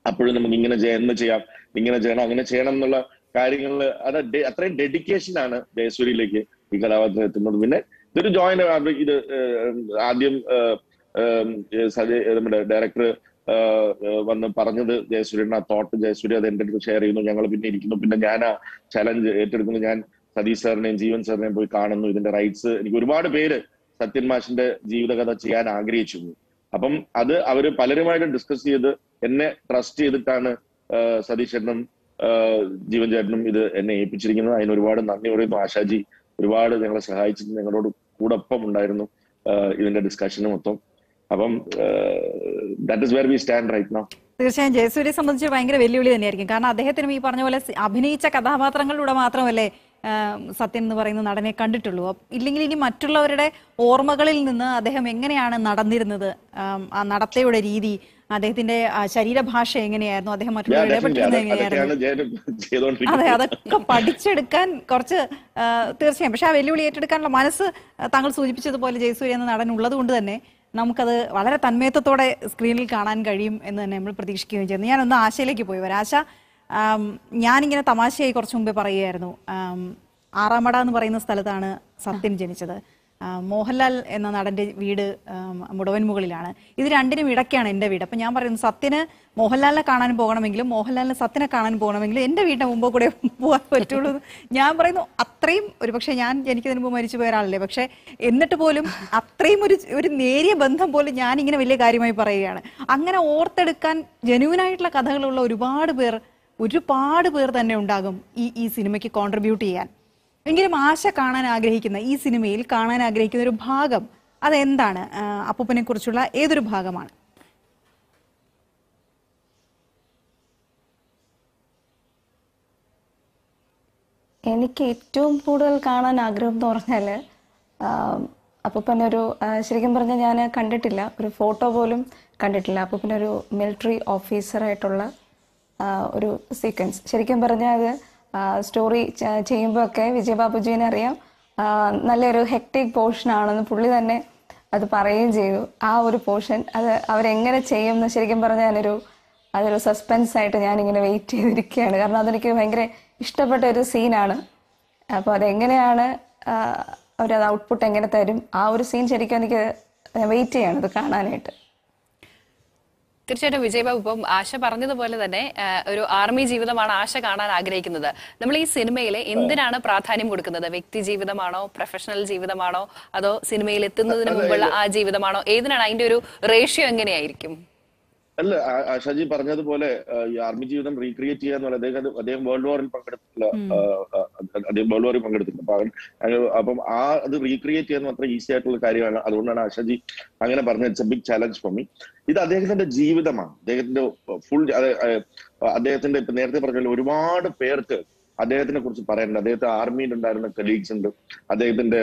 അപ്പോഴും നമുക്ക് ഇങ്ങനെ ചെയ്യാം എന്ന് ചെയ്യാം ഇങ്ങനെ ചെയ്യണം അങ്ങനെ ചെയ്യണം എന്നുള്ള കാര്യങ്ങളിൽ അത് ഡെ- അത്രയും ഡെഡിക്കേഷൻ ആണ് ജയസൂരിയിലേക്ക് ഈ കഥാപാത്രം എത്തുന്നത് പിന്നെ ഇതൊരു ജോയിന്റ് ഇത് ഏഹ്, ആദ്യം ഏഹ്, ഏഹ്, സജയ് നമ്മുടെ ഡയറക്ടർ വന്ന് പറഞ്ഞത് ജയസൂര്യൻ ആ തോട്ട് ജയസൂര്യ അത് എന്റെ അടുത്ത് ഷെയർ ചെയ്യുന്നു ഞങ്ങൾ പിന്നെ ഇരിക്കുന്നു പിന്നെ ഞാൻ ആ ചലഞ്ച് ഏറ്റെടുക്കുന്നു ഞാൻ സതീഷ് സാറിനെയും ജീവൻ സാറിനെയും പോയി കാണുന്നു ഇതിന്റെ റൈറ്റ്സ് എനിക്ക് ഒരുപാട് പേര് സത്യൻ മാഷിന്റെ ജീവിതകഥ ചെയ്യാൻ ആഗ്രഹിച്ചിരുന്നു അപ്പം അത് അവര് പലരുമായിട്ട് ഡിസ്കസ് ചെയ്ത് എന്നെ ട്രസ്റ്റ് ചെയ്തിട്ടാണ് ആഹ് സതീഷ് ചേട്ടനും ആഹ് ജീവൻ ചേട്ടനും ഇത് എന്നെ ഏൽപ്പിച്ചിരിക്കുന്നത് അതിന് ഒരുപാട് നന്ദി പറയുന്നു ആശാജി ഒരുപാട് ഞങ്ങളെ സഹായിച്ചിട്ട് ഞങ്ങളോട് കൂടൊപ്പം ഉണ്ടായിരുന്നു ആഹ് ഇതിന്റെ ഡിസ്കഷന് മൊത്തം അപ്പം that is where we stand right no തീർച്ചയായും ജയസൂര്യയെ സംബന്ധിച്ച് ഭയങ്കര വെല്ലുവിളി തന്നെയായിരിക്കും കാരണം അദ്ദേഹത്തിനും ഈ പറഞ്ഞ പോലെ സി- അഭിനയിച്ച കഥാപാത്രങ്ങളിലൂടെ മാത്രമല്ലേ ആ, സത്യൻ എന്ന് പറയുന്ന നടനെ കണ്ടിട്ടുള്ളൂ അപ്പ- ഇല്ലെങ്കിൽ ഇനി മറ്റുള്ളവരുടെ ഓർമ്മകളിൽ നിന്ന് അദ്ദേഹം എങ്ങനെയാണ് നടന്നിരുന്നത് ആം, ആ നടത്തയുടെ രീതി അദ്ദേഹത്തിന്റെ ആ, ശരീരഭാഷ എങ്ങനെയായിരുന്നു അദ്ദേഹം മറ്റുള്ളവരെ ഇടപെട്ടിരുന്നത് എങ്ങനെയായിരുന്നു അതൊക്കെയാണ് ജയൻ അതെ ചെയ്തോണ്ടിരിക്കുന്നത് അതൊക്കെ പഠിച്ചെടുക്കാൻ കുറച്ച് ആ, തീർച്ചയായും പക്ഷെ ആ വെല്ലുവിളി ഏറ്റെടുക്കാനുള്ള മനസ്സ് ആ, താങ്കൾ സൂചിപ്പിച്ചതുപോലെ ജയസൂര്യ എന്ന നടൻ ഉള്ളത് കൊണ്ട് തന്നെ നമുക്കത് വളരെ തന്മയത്വത്തോടെ സ്ക്രീനിൽ കാണാൻ കഴിയും എന്ന് തന്നെ നമ്മൾ പ്രതീക്ഷിക്കുകയും ചെയ്യുന്നു ഞാനൊന്ന് ആശയിലേക്ക് പോയി വരാം ആശ ആം, ഞാനിങ്ങനെ തമാശയായി കുറച്ച് മുമ്പേ പറയുകയായിരുന്നു ആം, ആറാമട എന്ന് പറയുന്ന സ്ഥലത്താണ് സത്യൻ ജനിച്ചത് ആ, മോഹൻലാൽ എന്ന നടന്റെ വീട് ആം, മുടവൻ മുകളിലാണ് ഇത് രണ്ടിനും ഇടയ്ക്കാണ് എൻ്റെ വീട് അപ്പം ഞാൻ പറയുന്നു സത്യന് മോഹൻലാലിനെ കാണാൻ പോകണമെങ്കിലും മോഹൻലാലിന് സത്യനെ കാണാൻ പോകണമെങ്കിലും എൻ്റെ വീടിന്റെ മുമ്പ് കൂടെ പോകാൻ പറ്റുള്ളൂ എന്ന് ഞാൻ പറയുന്നു അത്രയും ഒരു പക്ഷേ ഞാൻ ജനിക്കുന്നതിന് മുമ്പ് മരിച്ചു പോയ ഒരാളല്ലേ പക്ഷേ എന്നിട്ട് പോലും അത്രയും ഒരു ഒരു നേരിയ ബന്ധം പോലും ഞാൻ ഇങ്ങനെ വലിയ കാര്യമായി പറയുകയാണ് അങ്ങനെ ഓർത്തെടുക്കാൻ ജനുവിനായിട്ടുള്ള കഥകളുള്ള ഒരുപാട് പേർ ഒരുപാട് പേർ തന്നെ ഉണ്ടാകും ഈ ഈ സിനിമയ്ക്ക് കോൺട്രിബ്യൂട്ട് ചെയ്യാൻ എങ്കിലും ആശ കാണാൻ ആഗ്രഹിക്കുന്ന ഈ സിനിമയിൽ കാണാൻ ആഗ്രഹിക്കുന്ന ഒരു ഭാഗം അതെന്താണ് ആ, അപ്പൂപ്പനെ കുറിച്ചുള്ള ഏതൊരു ഭാഗമാണ് എനിക്ക് ഏറ്റവും കൂടുതൽ കാണാൻ ആഗ്രഹം എന്ന് പറഞ്ഞാൽ അപ്പൂപ്പനെ ഒരു ആ, ശരിക്കും പറഞ്ഞാൽ ഞാൻ കണ്ടിട്ടില്ല ഒരു ഫോട്ടോ പോലും കണ്ടിട്ടില്ല അപ്പൂപ്പനെ ഒരു മിലിറ്ററി ഓഫീസറായിട്ടുള്ള ആ, ഒരു സീക്വൻസ് ശരിക്കും പറഞ്ഞാൽ അത് സ്റ്റോറി ചെയ്യുമ്പോൾ ഒക്കെ വിജയബാബുജീനെ അറിയാം ആ, നല്ലൊരു ഹെക്ടിക് പോർഷൻ ആണെന്ന് പുള്ളി തന്നെ അത് പറയുകയും ചെയ്തു ആ ഒരു പോർഷൻ അത് അവരെങ്ങനെ ചെയ്യും എന്ന് ശരിക്കും പറഞ്ഞാൽ ഞാനൊരു അതൊരു സസ്പെൻസ് ആയിട്ട് ഞാനിങ്ങനെ വെയിറ്റ് ചെയ്തിരിക്കുകയാണ് കാരണം അതെനിക്ക് ഭയങ്കര ഇഷ്ടപ്പെട്ട ഒരു സീനാണ് അപ്പോൾ അതെങ്ങനെയാണ് ആ, അവരത് ഔട്ട്പുട്ട് എങ്ങനെ തരും ആ ഒരു സീൻ ശരിക്കും എനിക്ക് വെയിറ്റ് ചെയ്യാണ് ഇത് കാണാനായിട്ട് തീർച്ചയായിട്ടും വിജയ് ബാബു ഇപ്പം ആശ പറഞ്ഞതുപോലെ തന്നെ ആ, ഒരു ആർമി ജീവിതമാണ് ആശ കാണാൻ ആഗ്രഹിക്കുന്നത് നമ്മൾ ഈ സിനിമയിൽ എന്തിനാണ് പ്രാധാന്യം കൊടുക്കുന്നത് വ്യക്തി ജീവിതമാണോ പ്രൊഫഷണൽ ജീവിതമാണോ അതോ സിനിമയിൽ എത്തുന്നതിന് മുമ്പുള്ള ആ ജീവിതമാണോ ഏതിനാണ് അതിന്റെ ഒരു റേഷ്യോ എങ്ങനെയായിരിക്കും അല്ല ആ- ആശാജി പറഞ്ഞതുപോലെ ആ, ഈ ആർമി ജീവിതം റീക്രിയേറ്റ് ചെയ്യാന്ന് പറയുന്നത് അദ്ദേഹം അദ്ദേഹം വേൾഡ് വാറിൽ പങ്കെടുത്തില്ല ആ, ആ, അദ്ദേഹം വേൾഡ് വാറിൽ പങ്കെടുത്തില്ല അപ്പൊ അവൻ അങ്ങ് അപ്പം ആ അത് റീക്രിയേറ്റ് ചെയ്യാൻ അത്ര ഈസി ആയിട്ടുള്ള കാര്യമാണ് അതുകൊണ്ടാണ് ആശാജി അങ്ങനെ പറഞ്ഞത് it's a big challenge for me ഇത് അദ്ദേഹത്തിന്റെ ജീവിതമാണ് അദ്ദേഹത്തിന്റെ ഫുൾ അദ്ദേഹത്തിന്റെ ഇപ്പൊ നേരത്തെ പറഞ്ഞ പോലെ ഒരുപാട് പേർക്ക് അദ്ദേഹത്തിനെ കുറിച്ച് പറയാനുണ്ട് അദ്ദേഹത്തെ ആർമിയിൽ ഉണ്ടായിരുന്ന കലീഗ്സ് ഉണ്ട് അദ്ദേഹത്തിന്റെ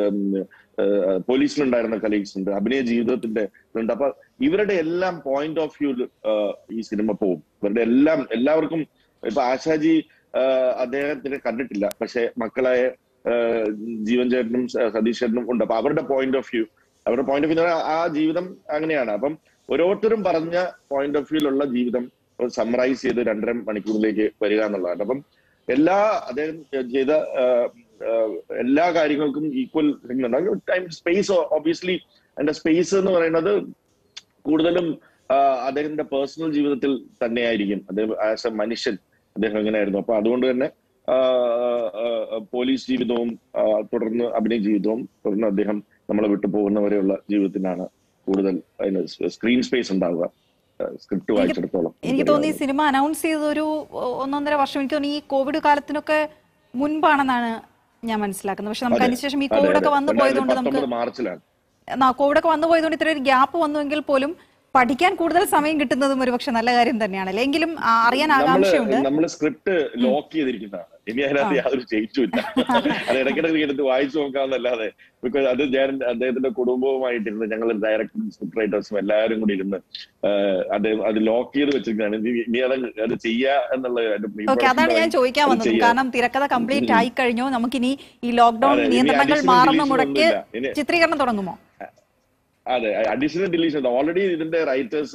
പോലീസിലുണ്ടായിരുന്ന കലീഗ്സ് ഉണ്ട് അഭിനയ ജീവിതത്തിന്റെ ഉണ്ട് അപ്പൊ ഇവരുടെ എല്ലാം പോയിന്റ് ഓഫ് വ്യൂ ഈ സിനിമ പോവും ഇവരുടെ എല്ലാം എല്ലാവർക്കും ഇപ്പൊ ആശാജി ആ, അദ്ദേഹത്തിനെ കണ്ടിട്ടില്ല പക്ഷെ മക്കളായ ആ, ജീവൻ ചേട്ടനും സ- സതീഷ് ചേട്ടനും ഉണ്ട് അപ്പൊ അവരുടെ പോയിന്റ് ഓഫ് വ്യൂ അവരുടെ പോയിന്റ് ഓഫ് വ്യൂ ആ ജീവിതം അങ്ങനെയാണ് അപ്പം ഓരോരുത്തരും പറഞ്ഞ പോയിന്റ് ഓഫ് വ്യൂലുള്ള ജീവിതം സമ്മറൈസ് ചെയ്ത് രണ്ടര മണിക്കൂറിലേക്ക് വരിക എന്നുള്ളതാണ് അപ്പം എല്ലാ അദ്ദേഹം ചെയ്ത ആ, ആ, എല്ലാ കാര്യങ്ങൾക്കും ഈക്വൽ ടൈം സ്പേസ് ഓബിയസ്ലി അതിന്റെ സ്പേസ് എന്ന് പറയുന്നത് കൂടുതലും ആ, അദ്ദേഹത്തിന്റെ പേഴ്സണൽ ജീവിതത്തിൽ തന്നെയായിരിക്കും അദ്ദേഹം ആസ് എ മനുഷ്യൻ അദ്ദേഹം എങ്ങനെയായിരുന്നു അപ്പൊ അതുകൊണ്ട് തന്നെ ആ, ആ, ആ, പോലീസ് ജീവിതവും ആ, തുടർന്ന് അഭിനയ ജീവിതവും തുടർന്ന് അദ്ദേഹം നമ്മളെ വിട്ടു പോകുന്നവരെയുള്ള ജീവിതത്തിനാണ് കൂടുതൽ അതിന് സ്ക്രീൻ സ്പേസ് ഉണ്ടാവുക സ്ക്രിപ്റ്റ് വായിച്ചെടുത്തോളം എനിക്ക് തോന്നി ഈ സിനിമ അനൗൺസ് ചെയ്തത് ഒരു ഒ- ഒന്നൊന്നര വർഷം എനിക്ക് തോന്നി ഈ കോവിഡ് കാലത്തിനൊക്കെ മുൻപാണെന്നാണ് ഞാൻ മനസ്സിലാക്കുന്നത് പക്ഷെ നമുക്ക് അതെ, അതിനുശേഷം ഈ അതെ, കോവിഡ് ഒക്കെ അതെ. വന്നു പോയതുകൊണ്ട് നമുക്ക് രണ്ടായിരത്തി പത്തൊമ്പത് മാർച്ചിലാണ് ന- കോവിഡ് ഒക്കെ വന്നു പോയതുകൊണ്ട് ഇത്ര ഒരു ഗ്യാപ്പ് വന്നുവെങ്കിൽ പോലും പഠിക്കാൻ കൂടുതൽ സമയം കിട്ടുന്നതും ഒരു പക്ഷെ നല്ല കാര്യം തന്നെയാണ് എങ്കിലും ആ, അറിയാൻ ആകാംക്ഷയുണ്ട് നമ്മള് നമ്മള് സ്ക്രിപ്റ്റ് ലോക്ക് ചെയ്തിരിക്കുന്നതാണ് ഇനി അതിനകത്ത് യാതൊരു ചേഞ്ചും ഇല്ല അത് ഇടയ്ക്കിടയ്ക്ക് എടുത്ത് വായിച്ചു നോക്കാമെന്നല്ലാതെ ബിക്കോസ് അത് ഞാൻ അദ്ദേഹത്തിന്റെ കുടുംബവുമായിട്ടിരുന്ന് ഞങ്ങൾ ഡയറക്ടറും സ്ക്രിപ്റ്റ് റൈറ്റേഴ്സും എല്ലാവരും കൂടി ഇരുന്ന് ആഹ് അദ്ദേഹം അത് ലോക്ക് ചെയ്ത് വെച്ചിരിക്കുന്നതാണ് ഇനി ഇനി അത് അത് ചെയ്യാ എന്നുള്ള അതിന്റെ pre ഓക്കെ അതാണ് ഞാൻ production ചോദിക്കാൻ അത് വന്നത് ചെയ്യാം. കാരണം തിരക്കഥ കംപ്ലീറ്റ് ആയി കഴിഞ്ഞു നമുക്കിനി ഈ ലോക്ക്ഡൌൺ അതെ, ഇനി നിയന്ത്രണങ്ങൾ additional മാറുന്ന deletion മുറയ്ക്ക് ഒന്നുമില്ല. ഇനി- ചിത്രീകരണം തുടങ്ങുമോ അതെ അഡീഷണൽ ഡിലീഷൻ ഓൾറെഡി ഇതിന്റെ റൈറ്റേഴ്സ്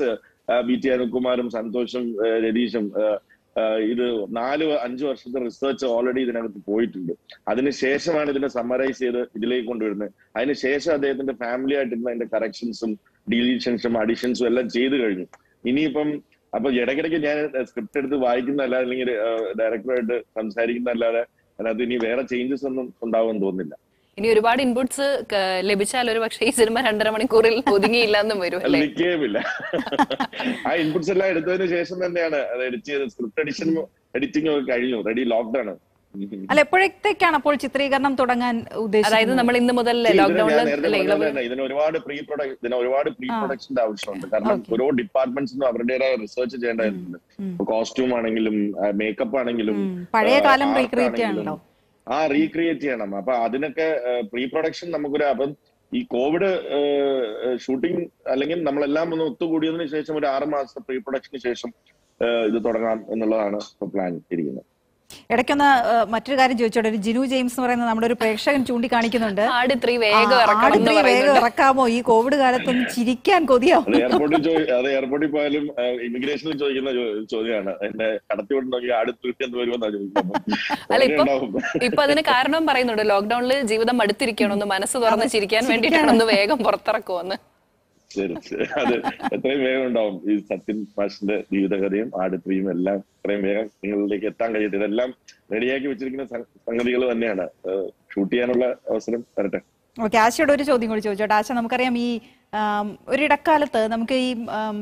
ബി ടി അനിൽകുമാറും സന്തോഷും ആ, രതീഷും ആ, ആ, ഇത് നാല് അഞ്ചു വർഷത്തെ റിസർച്ച് ഓൾറെഡി ഇതിനകത്ത് പോയിട്ടുണ്ട് അതിനുശേഷമാണ് ഇതിനെ സമ്മറൈസ് ചെയ്ത് ഇതിലേക്ക് കൊണ്ടുവരുന്നത് അതിനുശേഷം അദ്ദേഹത്തിന്റെ ഫാമിലി ആയിട്ടിരുന്ന അതിന്റെ കറക്ഷൻസും ഡിലീഷൻസും അഡീഷൻസും എല്ലാം ചെയ്തു കഴിഞ്ഞു ഇനിയിപ്പം അപ്പൊ ഇടയ്ക്കിടയ്ക്ക് ഞാൻ സ്ക്രിപ്റ്റ് എടുത്ത് വായിക്കുന്നതല്ലാതെ അല്ലെങ്കിൽ ഡയറക്ടറായിട്ട് സംസാരിക്കുന്നതല്ലാതെ അതിനകത്ത് ഇനി വേറെ ചേഞ്ചസ് ഒന്നും ഉണ്ടാവുമെന്ന് തോന്നുന്നില്ല ഇനി ഒരുപാട് ഇൻപുട്സ് ലഭിച്ചാൽ ഒരു പക്ഷേ ഈ സിനിമ രണ്ടര മണിക്കൂറിൽ ഒതുങ്ങിയില്ല എന്നും വരും അല്ലേ നിൽക്കുകയുമില്ല ആ ഇൻപുട്സ് എല്ലാം എടുത്തതിന് ശേഷം തന്നെയാണ് അത് എഡിറ്റ് ചെയ്ത് സ്ക്രിപ്റ്റ് എഡിഷനും എഡിറ്റിംഗും ഒക്കെ കഴിഞ്ഞു റെഡി ലോക്ക്ഡ് ആണ് അല്ല എപ്പോഴത്തേക്കാണ് അപ്പോൾ ചിത്രീകരണം തുടങ്ങാൻ ഉദ്ദേശിക്കുന്നത് അതായത് നമ്മൾ ഇന്ന് മുതൽ ഇതിന് ഞാൻ നേരത്തെ ലോക്ക്ഡൌണിൽ പറഞ്ഞ പോലെ തന്നെ ഇതിന് ഒരുപാട് പ്രീ പ്രൊഡക്ട് ഇതിന് ഒരുപാട് പ്രീ ആ. പ്രൊഡക്ഷന്റെ ആവശ്യമുണ്ട് കാരണം ഓരോ ഡിപ്പാർട്ട്മെന്റ്സിനും അവരുടേതായ റിസർച്ച് ചെയ്യേണ്ടതുണ്ട് കോസ്റ്റ്യൂം ആണെങ്കിലും മേക്കപ്പ് ആണെങ്കിലും പഴയ ആ, കാലം art റീക്രിയേറ്റ് ആണെങ്കിലും, ചെയ്യണല്ലോ ആ റീക്രിയേറ്റ് ചെയ്യണം അപ്പൊ അതിനൊക്കെ പ്രീ പ്രൊഡക്ഷൻ നമുക്കൊരു അപ്പം ഈ കോവിഡ് ഷൂട്ടിംഗ് അല്ലെങ്കിൽ നമ്മളെല്ലാം ഒന്ന് ഒത്തുകൂടിയതിനു ശേഷം ഒരു ആറ് മാസത്തെ പ്രീ പ്രൊഡക്ഷന് ശേഷം ആ, ഇത് തുടങ്ങാം എന്നുള്ളതാണ് ഇപ്പൊ പ്ലാൻ ഇരിക്കുന്നത് ഇടയ്ക്കൊന്ന് ഏഹ്, മറ്റൊരു കാര്യം ചോദിച്ചോട്ടെ ഒരു ജിനു ജെയിംസ് എന്ന് പറയുന്ന നമ്മുടെ ഒരു പ്രേക്ഷകൻ ചൂണ്ടിക്കാണിക്കുന്നുണ്ട് ആട് ത്രീ വേഗം ആ, ഇറക്കണം ആട് എന്ന് ത്രീ വേഗം പറയുന്നുണ്ട്. ഇറക്കാമോ ഈ കോവിഡ് കാലത്തൊന്ന് ചിരിക്കാൻ അത് കൊതിയാവും എയർപോർട്ടിൽ ചോദി അത് എയർപോർട്ടിൽ പോയാലും ഇമിഗ്രേഷനിൽ ചോദിക്കുന്ന ചോ- ചോദ്യമാണ് എന്നെ കടത്തിവിടണമെങ്കിൽ അടുത്ത് എന്ന് വരുമെന്നാ ചോദിക്കുന്നത് അല്ല ഇപ്പൊ ഉണ്ടാവും ഇപ്പൊ അതിന് കാരണം പറയുന്നുണ്ട് ലോക്ക്ഡൌണിൽ ജീവിതം അടുത്തിരിക്കണമെന്ന് മനസ്സ് തുറന്ന് ചിരിക്കാൻ വേണ്ടിയിട്ടാണെന്ന് വേഗം പുറത്തിറക്കുമെന്ന് ശരി ശരി അത് എത്രയും വേഗം ഉണ്ടാവും ഈ സത്യൻ മാഷിന്റെ ജീവിതകഥയും ആടുത്രിയും എല്ലാം എത്രയും വേഗം നിങ്ങളിലേക്ക് എത്താൻ കഴിയട്ടെ ഇതെല്ലാം റെഡിയാക്കി വെച്ചിരിക്കുന്ന സംഗതികൾ തന്നെയാണ് ഷൂട്ട് ചെയ്യാനുള്ള അവസരം വരട്ടെ ഓക്കെ ആശയോട് ഒരു ചോദ്യം കൂടി ചോദിച്ചോട്ടെ ആശ നമുക്കറിയാം ഈ ആം, ഒരു ഇടക്കാലത്ത് നമുക്ക് ഈ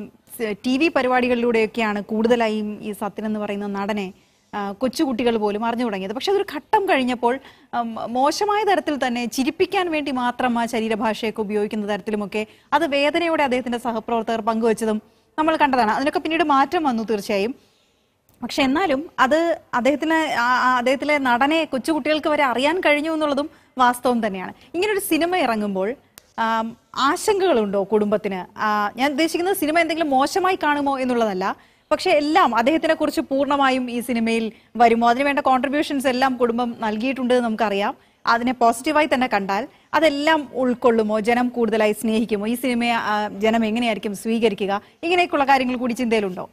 ടി വി പരിപാടികളിലൂടെയൊക്കെയാണ് കൂടുതലായും ഈ സത്യൻ എന്ന് പറയുന്ന നടനെ ആ, കൊച്ചുകുട്ടികൾ പോലും അറിഞ്ഞു തുടങ്ങിയത് പക്ഷെ അതൊരു ഘട്ടം കഴിഞ്ഞപ്പോൾ ആം, മോശമായ തരത്തിൽ തന്നെ ചിരിപ്പിക്കാൻ വേണ്ടി മാത്രം ആ ശരീരഭാഷയൊക്കെ ഉപയോഗിക്കുന്ന തരത്തിലുമൊക്കെ അത് വേദനയോടെ അദ്ദേഹത്തിന്റെ സഹപ്രവർത്തകർ പങ്കുവച്ചതും നമ്മൾ കണ്ടതാണ് അതിനൊക്കെ പിന്നീട് മാറ്റം വന്നു തീർച്ചയായും പക്ഷെ എന്നാലും അത് അദ്ദേഹത്തിന് ആ- ആ അദ്ദേഹത്തിലെ നടനെ കൊച്ചുകുട്ടികൾക്ക് വരെ അറിയാൻ കഴിഞ്ഞു എന്നുള്ളതും വാസ്തവം തന്നെയാണ് ഇങ്ങനൊരു സിനിമ ഇറങ്ങുമ്പോൾ ആം, ആശങ്കകളുണ്ടോ കുടുംബത്തിന് ആ, ഞാൻ ഉദ്ദേശിക്കുന്നത് സിനിമ എന്തെങ്കിലും മോശമായി കാണുമോ എന്നുള്ളതല്ല പക്ഷെ എല്ലാം അദ്ദേഹത്തിനെ കുറിച്ച് പൂർണ്ണമായും ഈ സിനിമയിൽ വരുമോ അതിനുവേണ്ട കോൺട്രിബ്യൂഷൻസ് എല്ലാം കുടുംബം നൽകിയിട്ടുണ്ട് എന്ന് നമുക്കറിയാം അതിനെ പോസിറ്റീവായി തന്നെ കണ്ടാൽ അതെല്ലാം ഉൾക്കൊള്ളുമോ ജനം കൂടുതലായി സ്നേഹിക്കുമോ ഈ സിനിമയെ ആ, ജനം എങ്ങനെയായിരിക്കും സ്വീകരിക്കുക ഇങ്ങനെയൊക്കെയുള്ള കാര്യങ്ങൾ കൂടി ചിന്തയിലുണ്ടോ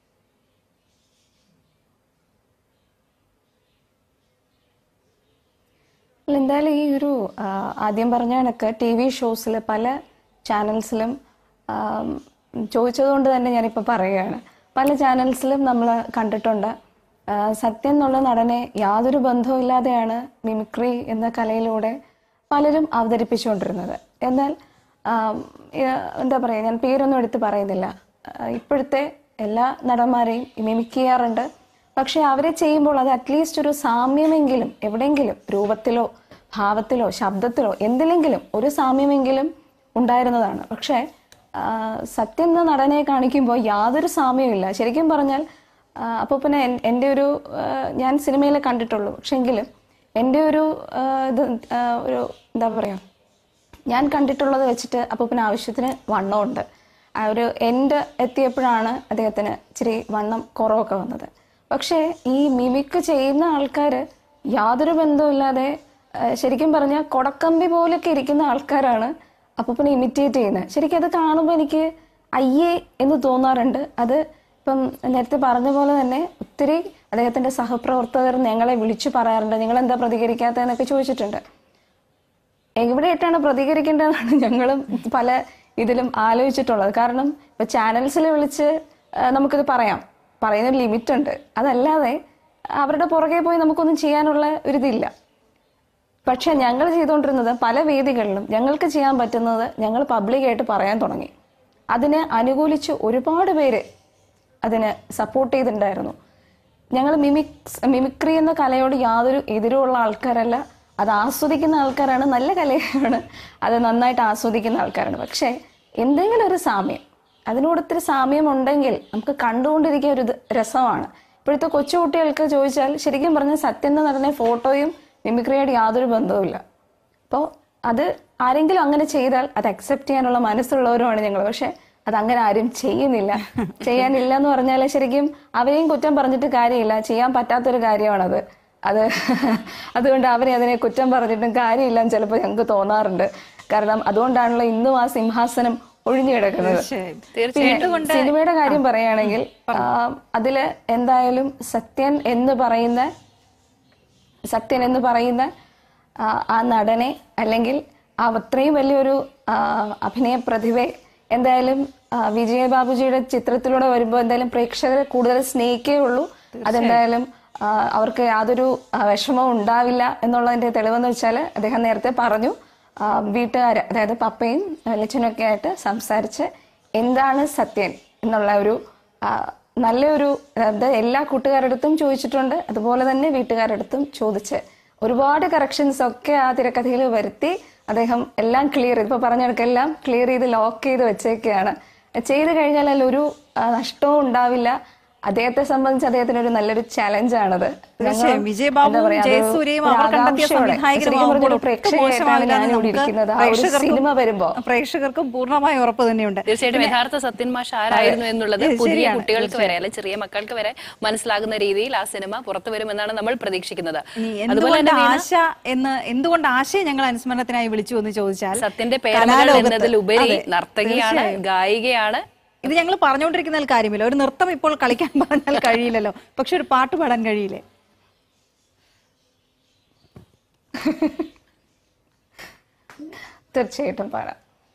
അല്ല, എന്തായാലും ഈ ഒരു ആ, ആദ്യം പറഞ്ഞ കണക്ക് ടി വി ഷോസിൽ പല ചാനൽസിലും ചോദിച്ചതുകൊണ്ട് തന്നെ ഞാനിപ്പോൾ പറയുകയാണ് പല ചാനൽസിലും നമ്മൾ കണ്ടിട്ടുണ്ട് ആ, സത്യൻ എന്നുള്ള നടനെ യാതൊരു ബന്ധവുമില്ലാതെയാണ് മിമിക്രി എന്ന കലയിലൂടെ പലരും അവതരിപ്പിച്ചുകൊണ്ടിരുന്നത് എന്നാൽ ആ, ഏ- എന്താ പറയുക ഞാൻ പേരൊന്നും എടുത്ത് പറയുന്നില്ല ആ, ഇപ്പോഴത്തെ എല്ലാ നടന്മാരെയും മിമിക് ചെയ്യാറുണ്ട് പക്ഷെ അവരെ ചെയ്യുമ്പോൾ അത് അറ്റ്ലീസ്റ്റ് ഒരു സാമ്യമെങ്കിലും എവിടെയെങ്കിലും രൂപത്തിലോ ഭാവത്തിലോ ശബ്ദത്തിലോ എന്തിലെങ്കിലും ഒരു സാമ്യമെങ്കിലും ഉണ്ടായിരുന്നതാണ് പക്ഷേ ആ, സത്യം എന്ന നടനെ കാണിക്കുമ്പോൾ യാതൊരു സാമ്യവുമില്ല ശരിക്കും പറഞ്ഞാൽ ആ, അപ്പോൾ പിന്നെ എൻ- എൻ്റെ ഒരു ആ, ഞാൻ സിനിമയിൽ കണ്ടിട്ടുള്ളൂ പക്ഷെങ്കിലും എൻ്റെ ഒരു ആ, ഇത് ആ, ഒരു എന്താ പറയുക ഞാൻ കണ്ടിട്ടുള്ളത് വെച്ചിട്ട് അപ്പൂപ്പന് ആവശ്യത്തിന് വണ്ണമുണ്ട് ആ ഒരു എൻഡ് എത്തിയപ്പോഴാണ് അദ്ദേഹത്തിന് ഇച്ചിരി വണ്ണം കുറവൊക്കെ വന്നത് പക്ഷേ ഈ മിമിക്ക് ചെയ്യുന്ന ആൾക്കാർ യാതൊരു ബന്ധവുമില്ലാതെ ആ, ശരിക്കും പറഞ്ഞാൽ കൊടക്കമ്പി പോലൊക്കെ ഇരിക്കുന്ന ആൾക്കാരാണ് അപ്പൂപ്പനെ ഇമിറ്റേറ്റ് ചെയ്യുന്നത് ശരിക്കും അത് കാണുമ്പോൾ എനിക്ക് അയ്യേ എന്ന് തോന്നാറുണ്ട് അത് ഇപ്പം നേരത്തെ പറഞ്ഞ പോലെ തന്നെ ഒത്തിരി അദ്ദേഹത്തിന്റെ സഹപ്രവർത്തകർ ഞങ്ങളെ വിളിച്ചു പറയാറുണ്ട് നിങ്ങൾ എന്താ പ്രതികരിക്കാത്തതെന്നൊക്കെ ചോദിച്ചിട്ടുണ്ട് എവിടെയായിട്ടാണ് പ്രതികരിക്കേണ്ടതെന്നാണ് ഞങ്ങളും പല ഇതിലും ആലോചിച്ചിട്ടുള്ളത് കാരണം ഇപ്പൊ ചാനൽസിൽ വിളിച്ച് ആ, നമുക്കിത് പറയാം പറയുന്ന ലിമിറ്റ് ഉണ്ട് അതല്ലാതെ അവരുടെ പുറകെ പോയി നമുക്കൊന്നും ചെയ്യാനുള്ള ഒരിതില്ല പക്ഷെ ഞങ്ങൾ ചെയ്തുകൊണ്ടിരുന്നത് പല വേദികളിലും ഞങ്ങൾക്ക് ചെയ്യാൻ പറ്റുന്നത് ഞങ്ങൾ പബ്ലിക്കായിട്ട് പറയാൻ തുടങ്ങി അതിനെ അനുകൂലിച്ച് ഒരുപാട് പേര് അതിന് സപ്പോർട്ട് ചെയ്തിട്ടുണ്ടായിരുന്നു ഞങ്ങൾ മിമിക്സ് മിമിക്രി എന്ന കലയോട് യാതൊരു എതിരുമുള്ള ആൾക്കാരല്ല അത് ആസ്വദിക്കുന്ന ആൾക്കാരാണ് നല്ല കലയാണ് അത് നന്നായിട്ട് ആസ്വദിക്കുന്ന ആൾക്കാരാണ് പക്ഷേ എന്തെങ്കിലും ഒരു സാമ്യം അതിനോട് ഇത്തിരി സാമ്യം ഉണ്ടെങ്കിൽ നമുക്ക് കണ്ടുകൊണ്ടിരിക്കാൻ ഒരു ഇത് രസമാണ് ഇപ്പോഴത്തെ കൊച്ചുകുട്ടികൾക്ക് ചോദിച്ചാൽ ശരിക്കും പറഞ്ഞാൽ സത്യം എന്ന് നടന്ന ഫോട്ടോയും മിമിക്രിയായിട്ട് യാതൊരു ബന്ധവുമില്ല അപ്പോൾ അത് ആരെങ്കിലും അങ്ങനെ ചെയ്താൽ അത് അക്സെപ്റ്റ് ചെയ്യാനുള്ള മനസ്സുള്ളവരുമാണ് ഞങ്ങൾ പക്ഷെ അത് അങ്ങനെ ആരും ചെയ്യുന്നില്ല ചെയ്യാനില്ല എന്ന് പറഞ്ഞാൽ ശരിക്കും അവരെയും കുറ്റം പറഞ്ഞിട്ട് കാര്യമില്ല ചെയ്യാൻ പറ്റാത്തൊരു കാര്യമാണത് അത് അതുകൊണ്ട് അവരെ അതിനെ കുറ്റം പറഞ്ഞിട്ടും കാര്യമില്ല എന്ന് ചിലപ്പോൾ ഞങ്ങൾക്ക് തോന്നാറുണ്ട് കാരണം അതുകൊണ്ടാണല്ലോ ഇന്നും ആ സിംഹാസനം ഒഴിഞ്ഞു കിടക്കുന്നത് തീർച്ചയായും. തീർച്ചയായിട്ടും. പിന്നെ സിനിമയുടെ കാര്യം പറയുകയാണെങ്കിൽ ആ, അതില് എന്തായാലും സത്യൻ എന്ന് പറയുന്ന സത്യൻ എന്ന് പറയുന്ന ആ, ആ നടനെ അല്ലെങ്കിൽ ആ അത്രയും വലിയൊരു ആ, അഭിനയ പ്രതിഭയെ എന്തായാലും ആ, വിജയ ബാബുജിയുടെ ചിത്രത്തിലൂടെ വരുമ്പോൾ എന്തായാലും പ്രേക്ഷകരെ കൂടുതൽ സ്നേഹിക്കേ ഉള്ളൂ അതെന്തായാലും ആ, അവർക്ക് യാതൊരു ആ, വിഷമവും ഉണ്ടാവില്ല എന്നുള്ളതിന്റെ തെളിവെന്ന് വെച്ചാൽ അദ്ദേഹം നേരത്തെ പറഞ്ഞു വീട്ടുകാർ അതായത് പപ്പയും ലച്ചനും ഒക്കെ ആയിട്ട് സംസാരിച്ച് എന്താണ് സത്യൻ എന്നുള്ള ഒരു ആ, നല്ലൊരു അതായത് എല്ലാ കൂട്ടുകാരുടെ അടുത്തും ചോദിച്ചിട്ടുണ്ട് അതുപോലെ തന്നെ വീട്ടുകാരുടെ അടുത്തും ചോദിച്ച് ഒരുപാട് കറക്ഷൻസ് ഒക്കെ ആ തിരക്കഥയിൽ വരുത്തി അദ്ദേഹം എല്ലാം ക്ലിയർ ചെയ്ത് ഇപ്പൊ പറഞ്ഞ കണക്കെല്ലാം ക്ലിയർ ചെയ്ത് ലോക്ക് ചെയ്ത് വെച്ചേക്കാണ് ചെയ്ത് കഴിഞ്ഞാൽ അതിൽ ഒരു ആ, നഷ്ടവും ഉണ്ടാവില്ല അദ്ദേഹത്തെ സംബന്ധിച്ച് അദ്ദേഹത്തിന് ഒരു നല്ലൊരു ചലഞ്ചാണത് തീർച്ചയായും വിജയബാബുവും ജയസൂര്യയും അവർ കണ്ടെത്തിയ സംവിധായകരുമാകുമ്പോൾ ഒട്ടും മോശമാവില്ല എന്ന് നമുക്ക് പ്രേക്ഷകർക്കും സിനിമ വരുമ്പോ പ്രേക്ഷകർക്കും പൂർണ്ണമായ ഉറപ്പ് തന്നെയുണ്ട് തീർച്ചയായിട്ടും യഥാർത്ഥ സത്യൻ മാഷ് ആരായിരുന്നു എന്നുള്ളത് ഇത് പുതിയ ശരിയാണ്, കുട്ടികൾക്ക് വരെ തീർച്ചയായും. അല്ലെ ചെറിയ മക്കൾക്ക് വരെ മനസ്സിലാകുന്ന രീതിയിൽ ആ സിനിമ പുറത്തു വരുമെന്നാണ് നമ്മൾ പ്രതീക്ഷിക്കുന്നത് ഇനി അതുപോലെ എന്തുകൊണ്ട് തന്നെ വീണ- ആശ എന്ന് എന്തുകൊണ്ട് ആശയെ ഞങ്ങൾ അനുസ്മരണത്തിനായി വിളിച്ചു എന്ന് ചോദിച്ചാൽ സത്യന്റെ പേരമകൾ കലാലോകത്ത് എന്നതിലുപരി അതെ, നർത്തകിയാണ് തീർച്ചയായും. ഗായികയാണ് ഇത് ഞങ്ങൾ പറഞ്ഞുകൊണ്ടിരിക്കുന്നതിൽ കാര്യമില്ല ഒരു നൃത്തം ഇപ്പോൾ കളിക്കാൻ പറഞ്ഞാൽ കഴിയില്ലല്ലോ പക്ഷെ ഒരു പാട്ട് പാടാൻ കഴിയില്ലേ തീർച്ചയായിട്ടും പാടാം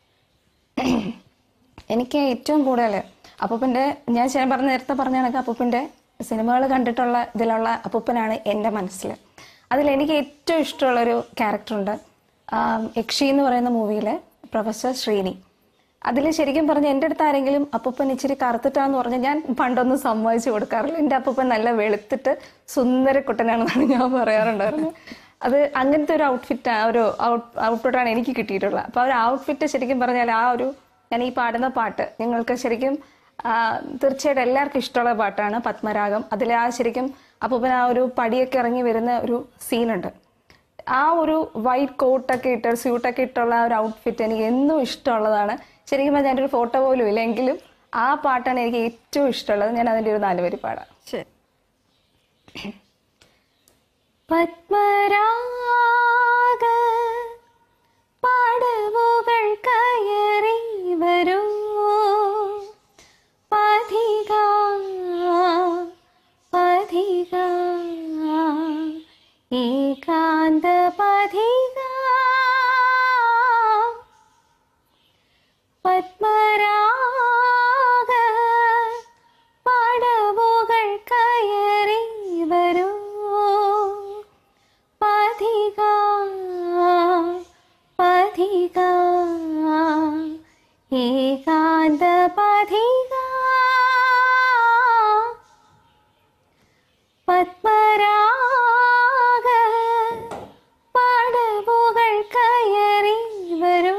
എനിക്ക് ഏറ്റവും കൂടുതൽ അപ്പൂപ്പൻ്റെ ഞാൻ ശരി പറഞ്ഞ നേരത്തെ പറഞ്ഞ കണക്ക് അപ്പൂപ്പൻ്റെ സിനിമകൾ കണ്ടിട്ടുള്ള ഇതിലുള്ള അപ്പൂപ്പനാണ് എൻ്റെ മനസ്സിൽ അതിൽ എനിക്ക് ഏറ്റവും ഇഷ്ടമുള്ളൊരു ക്യാരക്ടറുണ്ട് യക്ഷി എന്ന് പറയുന്ന മൂവിയിലെ പ്രൊഫസർ ശ്രീനി അതിൽ ശരിക്കും പറഞ്ഞ എൻ്റെ അടുത്ത് ആരെങ്കിലും അപ്പൂപ്പൻ ഇച്ചിരി കറുത്തിട്ടാന്ന് പറഞ്ഞാൽ ഞാൻ പണ്ടൊന്നും സമ്മതിച്ചു കൊടുക്കാറില്ല എൻ്റെ അപ്പൂപ്പൻ നല്ല വെളുത്തിട്ട് സുന്ദര കുട്ടനാണെന്നാണ് ഞാൻ പറയാറുണ്ടായിരുന്നത് അത് അങ്ങനത്തെ ഒരു ഔട്ട്ഫിറ്റ് ഒരു ഔട്ട്ഫിറ്റാണ് എനിക്ക് കിട്ടിയിട്ടുള്ളത് അപ്പോൾ ആ ഒരു ഔട്ട്ഫിറ്റ് ശരിക്കും പറഞ്ഞാൽ ആ ഒരു ഞാൻ ഈ പാടുന്ന പാട്ട് നിങ്ങൾക്ക് ശരിക്കും ആ, തീർച്ചയായിട്ടും എല്ലാവർക്കും ഇഷ്ടമുള്ള പാട്ടാണ് പത്മരാഗം അതിൽ ആ ശരിക്കും അപ്പൂപ്പൻ ആ ഒരു പടിയൊക്കെ ഇറങ്ങി വരുന്ന ഒരു സീനുണ്ട് ആ ഒരു വൈറ്റ് കോട്ടൊക്കെ ഇട്ട് സ്യൂട്ടൊക്കെ ഇട്ടുള്ള ആ ഒരു ഔട്ട്ഫിറ്റ് എനിക്ക് എന്നും ഇഷ്ടമുള്ളതാണ് ശരിക്കും പറഞ്ഞാൽ എൻ്റെ ഒരു ഫോട്ടോ പോലും ഇല്ല എങ്കിലും ആ പാട്ടാണ് എനിക്ക് ഏറ്റവും ഇഷ്ടമുള്ളത് ഞാൻ അതിൻ്റെ ഒരു നാല് വരി പാടാം ശരി പത്മരാഗ പടവുകൾ കയറി വരൂ പഥിക പഥിക ഏകാന്ത പഥിക പത്മരാഗ പടവുകൾ കയറി വരൂ പഥിക പഥിക ഏകാന്ത പഥിക പത്മരാഗ പടവുകൾ കയറി വരൂ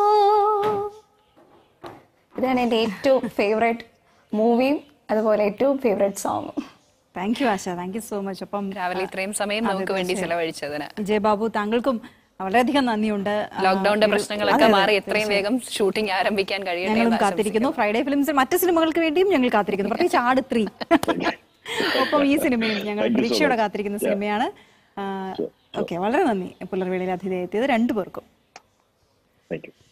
ഇതാണ് എൻ്റെ ഏറ്റവും ഫേവറേറ്റ് മൂവിയും അതുപോലെ ഏറ്റവും ഫേവറേറ്റ് സോങ്ങും thank you Asha thank you so much അപ്പം രാവിലെ ഇത്രയും സമയം അതെ, നമുക്ക് വേണ്ടി തീർച്ചയായും. ചെലവഴിച്ചതിന് വിജയബാബു താങ്കൾക്കും വളരെയധികം നന്ദിയുണ്ട് ആ, ലോക്ക്ഡൌണിന്റെ ഒരു- പ്രശ്നങ്ങളൊക്കെ അതെ, അതെ, മാറി എത്രയും തീർച്ചയായും. വേഗം ഷൂട്ടിംഗ് ആരംഭിക്കാൻ കഴിയട്ടെ ഞങ്ങളും എന്ന് കാത്തിരിക്കുന്നു ഫ്രൈഡേ ഫിലിംസിൽ മറ്റ് സിനിമകൾക്ക് വേണ്ടിയും ഞങ്ങൾ കാത്തിരിക്കുന്നു പ്രത്യേകിച്ച് ആട് ത്രീ ഒപ്പം ഈ സിനിമയും ഞങ്ങൾ Thank you so പ്രതീക്ഷയോടെ much. കാത്തിരിക്കുന്ന Yeah. സിനിമയാണ് ഓക്കെ വളരെ നന്ദി പുലർവേളയിൽ അതിഥി എത്തിയത് രണ്ടുപേർക്കും താങ്ക് യു